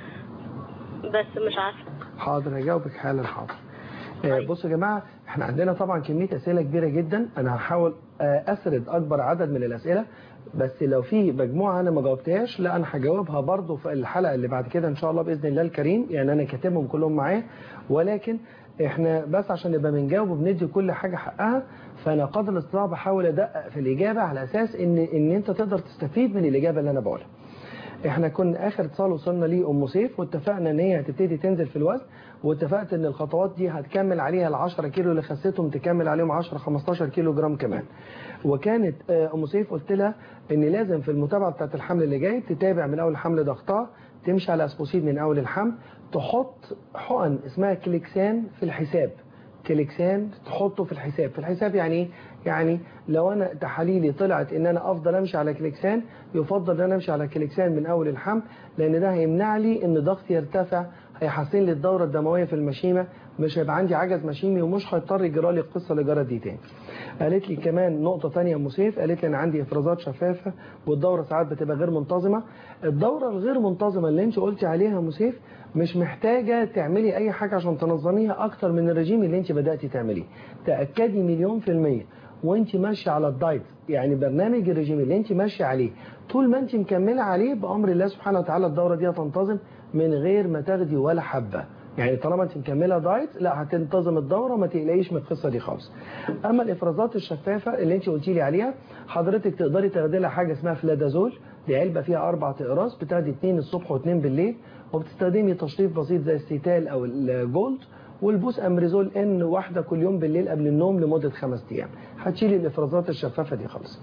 بس مش عارفه حاضر هجاوبك حالا حاضر آه، بصوا يا جماعه احنا عندنا طبعا كميه اسئله كبيره جدا انا هحاول آه، اسرد اكبر عدد من الاسئله بس لو في مجموعه انا ما جاوبتهاش لا انا هجاوبها برضو في الحلقه اللي بعد كده ان شاء الله باذن الله الكريم يعني انا كاتبهم كلهم معايا ولكن احنا بس عشان نبقى بنجاوب وبندي كل حاجه حقها فانا قدر الاستطاعه بحاول ادقق في الاجابه على اساس ان ان انت تقدر تستفيد من الاجابه اللي انا بقولها احنا كنا اخر اتصال وصلنا ليه ام سيف واتفقنا ان هي هتبتدي تنزل في الوزن واتفقت ان الخطوات دي هتكمل عليها ال 10 كيلو اللي خسيتهم تكمل عليهم 10 15 كيلو جرام كمان وكانت آه، ام سيف قلت لها ان لازم في المتابعه بتاعت الحمل اللي جاي تتابع من اول الحمل ضغطها تمشي على اسبوسيد من اول الحمل تحط حقن اسمها كليكسان في الحساب كليكسان تحطه في الحساب في الحساب يعني ايه يعني لو انا تحاليلي طلعت ان انا افضل امشي على كليكسان يفضل ان انا امشي على كليكسان من اول الحمل لان ده هيمنع لي ان ضغطي يرتفع هيحسن لي الدوره الدمويه في المشيمه مش هيبقى عندي عجز مشيمي ومش هيضطر يجرى لي القصه اللي جرت دي تاني قالت لي كمان نقطه ثانيه ام سيف قالت لي انا عندي افرازات شفافه والدوره ساعات بتبقى غير منتظمه الدوره الغير منتظمه اللي انت قلتي عليها يا ام سيف مش محتاجه تعملي اي حاجه عشان تنظميها اكتر من الرجيم اللي انت بداتي تعمليه تاكدي مليون في الميه وانت ماشيه على الدايت يعني برنامج الرجيم اللي انت ماشيه عليه طول ما انت مكمله عليه بامر الله سبحانه وتعالى الدوره دي هتنتظم من غير ما تاخدي ولا حبه يعني طالما انت مكمله دايت لا هتنتظم الدوره ما تقلقيش من القصه دي خالص اما الافرازات الشفافه اللي انت قلتي لي عليها حضرتك تقدري تاخدي لها حاجه اسمها فلادازول دي علبه فيها اربع اقراص بتاخدي اثنين الصبح واثنين بالليل وبتستخدمي تشطيف بسيط زي السيتال او الجولد والبوس امريزول ان واحده كل يوم بالليل قبل النوم لمده خمس ايام هتشيلي الافرازات الشفافه دي خالص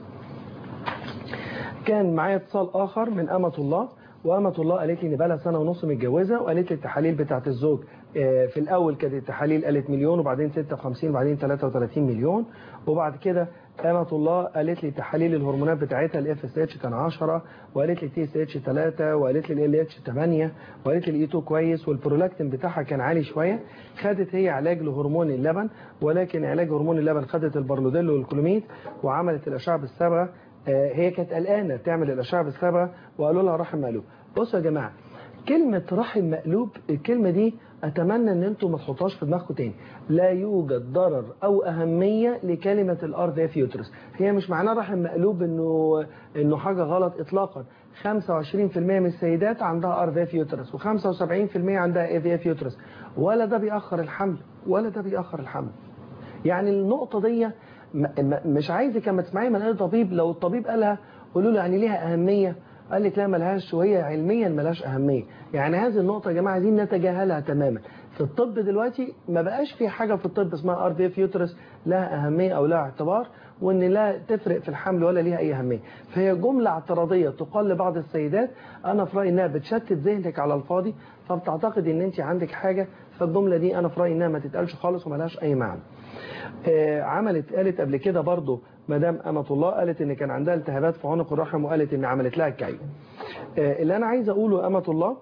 كان معايا اتصال اخر من امه الله وامة الله قالت لي ان بقى لها سنه ونص متجوزه وقالت لي التحاليل بتاعه الزوج آه، في الاول كانت التحاليل قالت مليون وبعدين 56 وبعدين 33 مليون وبعد كده امة الله قالت لي تحاليل الهرمونات بتاعتها الاف اس اتش كان 10 وقالت لي تي اس اتش 3 وقالت لي ال اتش 8 وقالت لي الاي 2 كويس والبرولاكتين بتاعها كان عالي شويه خدت هي علاج لهرمون اللبن ولكن علاج هرمون اللبن خدت البرلوديل والكلوميد وعملت الاشعه بالصبغه آه، هي كانت قلقانه تعمل الاشعه بالصبغه وقالوا لها رحم مقلوب بصوا يا جماعه كلمة رحم مقلوب الكلمة دي أتمنى أن أنتم ما تحطهاش في دماغكم تاني لا يوجد ضرر أو أهمية لكلمة الار في اف يوترس هي مش معناه رحم مقلوب إنه إنه حاجة غلط إطلاقا 25% من السيدات عندها ار في اف يوترس و75% عندها اي في اف يوترس ولا ده بيأخر الحمل ولا ده بيأخر الحمل يعني النقطة دي م- م- مش عايزك لما تسمعي من اي طبيب لو الطبيب قالها قولوا له يعني ليها أهمية قال لك لا ملهاش وهي علميا ملهاش أهمية يعني هذه النقطة يا جماعة عايزين نتجاهلها تماما في الطب دلوقتي ما بقاش في حاجة في الطب اسمها ار في اف يوترس لها أهمية أو لها اعتبار وان لا تفرق في الحمل ولا ليها اي اهميه فهي جمله اعتراضيه تقال لبعض السيدات انا في رايي انها بتشتت ذهنك على الفاضي فبتعتقد ان انت عندك حاجه فالجمله دي انا في رايي انها ما تتقالش خالص وملهاش اي معنى آه، عملت قالت قبل كده برضو مدام أمة الله قالت ان كان عندها التهابات في عنق الرحم وقالت ان عملت لها الكي آه، اللي انا عايز اقوله أمة الله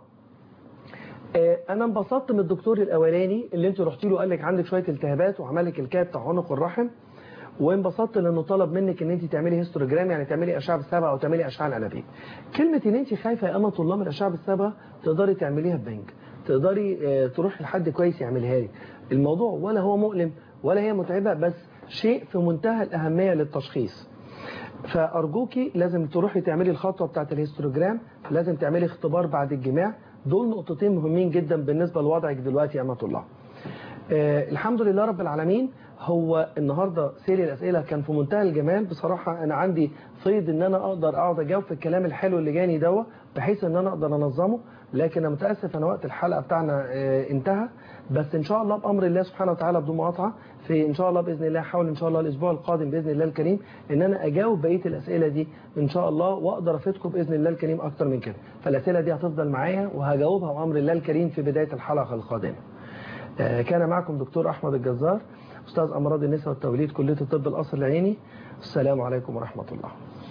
آه، انا انبسطت من الدكتور الاولاني اللي انت رحتي له قال لك عندك شويه التهابات وعمل لك الكي بتاع عنق الرحم وانبسطت لانه طلب منك ان انت تعملي هيستوجرام يعني تعملي اشعه بالصبغه او تعملي اشعه الانابيب كلمه ان انت خايفه يا امه الله من الاشعه بالصبغه تقدري تعمليها ببنك تقدري آه، تروحي لحد كويس يعملها لك الموضوع ولا هو مؤلم ولا هي متعبه بس شيء في منتهى الاهميه للتشخيص فارجوكي لازم تروحي تعملي الخطوه بتاعه الهيستوجرام لازم تعملي اختبار بعد الجماع دول نقطتين مهمين جدا بالنسبه لوضعك دلوقتي يا امه الله آه الحمد لله رب العالمين هو النهارده سيري الاسئله كان في منتهى الجمال بصراحه انا عندي صيد ان انا اقدر اقعد اجاوب في الكلام الحلو اللي جاني دوا بحيث ان انا اقدر انظمه لكن انا متاسف انا وقت الحلقه بتاعنا آه انتهى بس ان شاء الله بامر الله سبحانه وتعالى بدون مقاطعه في ان شاء الله باذن الله احاول ان شاء الله الاسبوع القادم باذن الله الكريم ان انا اجاوب بقيه الاسئله دي ان شاء الله واقدر افيدكم باذن الله الكريم اكتر من كده فالاسئله دي هتفضل معايا وهجاوبها بامر الله الكريم في بدايه الحلقه القادمه آه، كان معكم دكتور أحمد الجزار أستاذ أمراض النساء والتوليد كلية الطب القصر العيني السلام عليكم ورحمة الله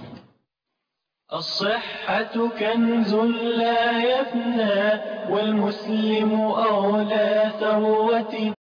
الصحة كنز لا يفنى والمسلم أولى ثروة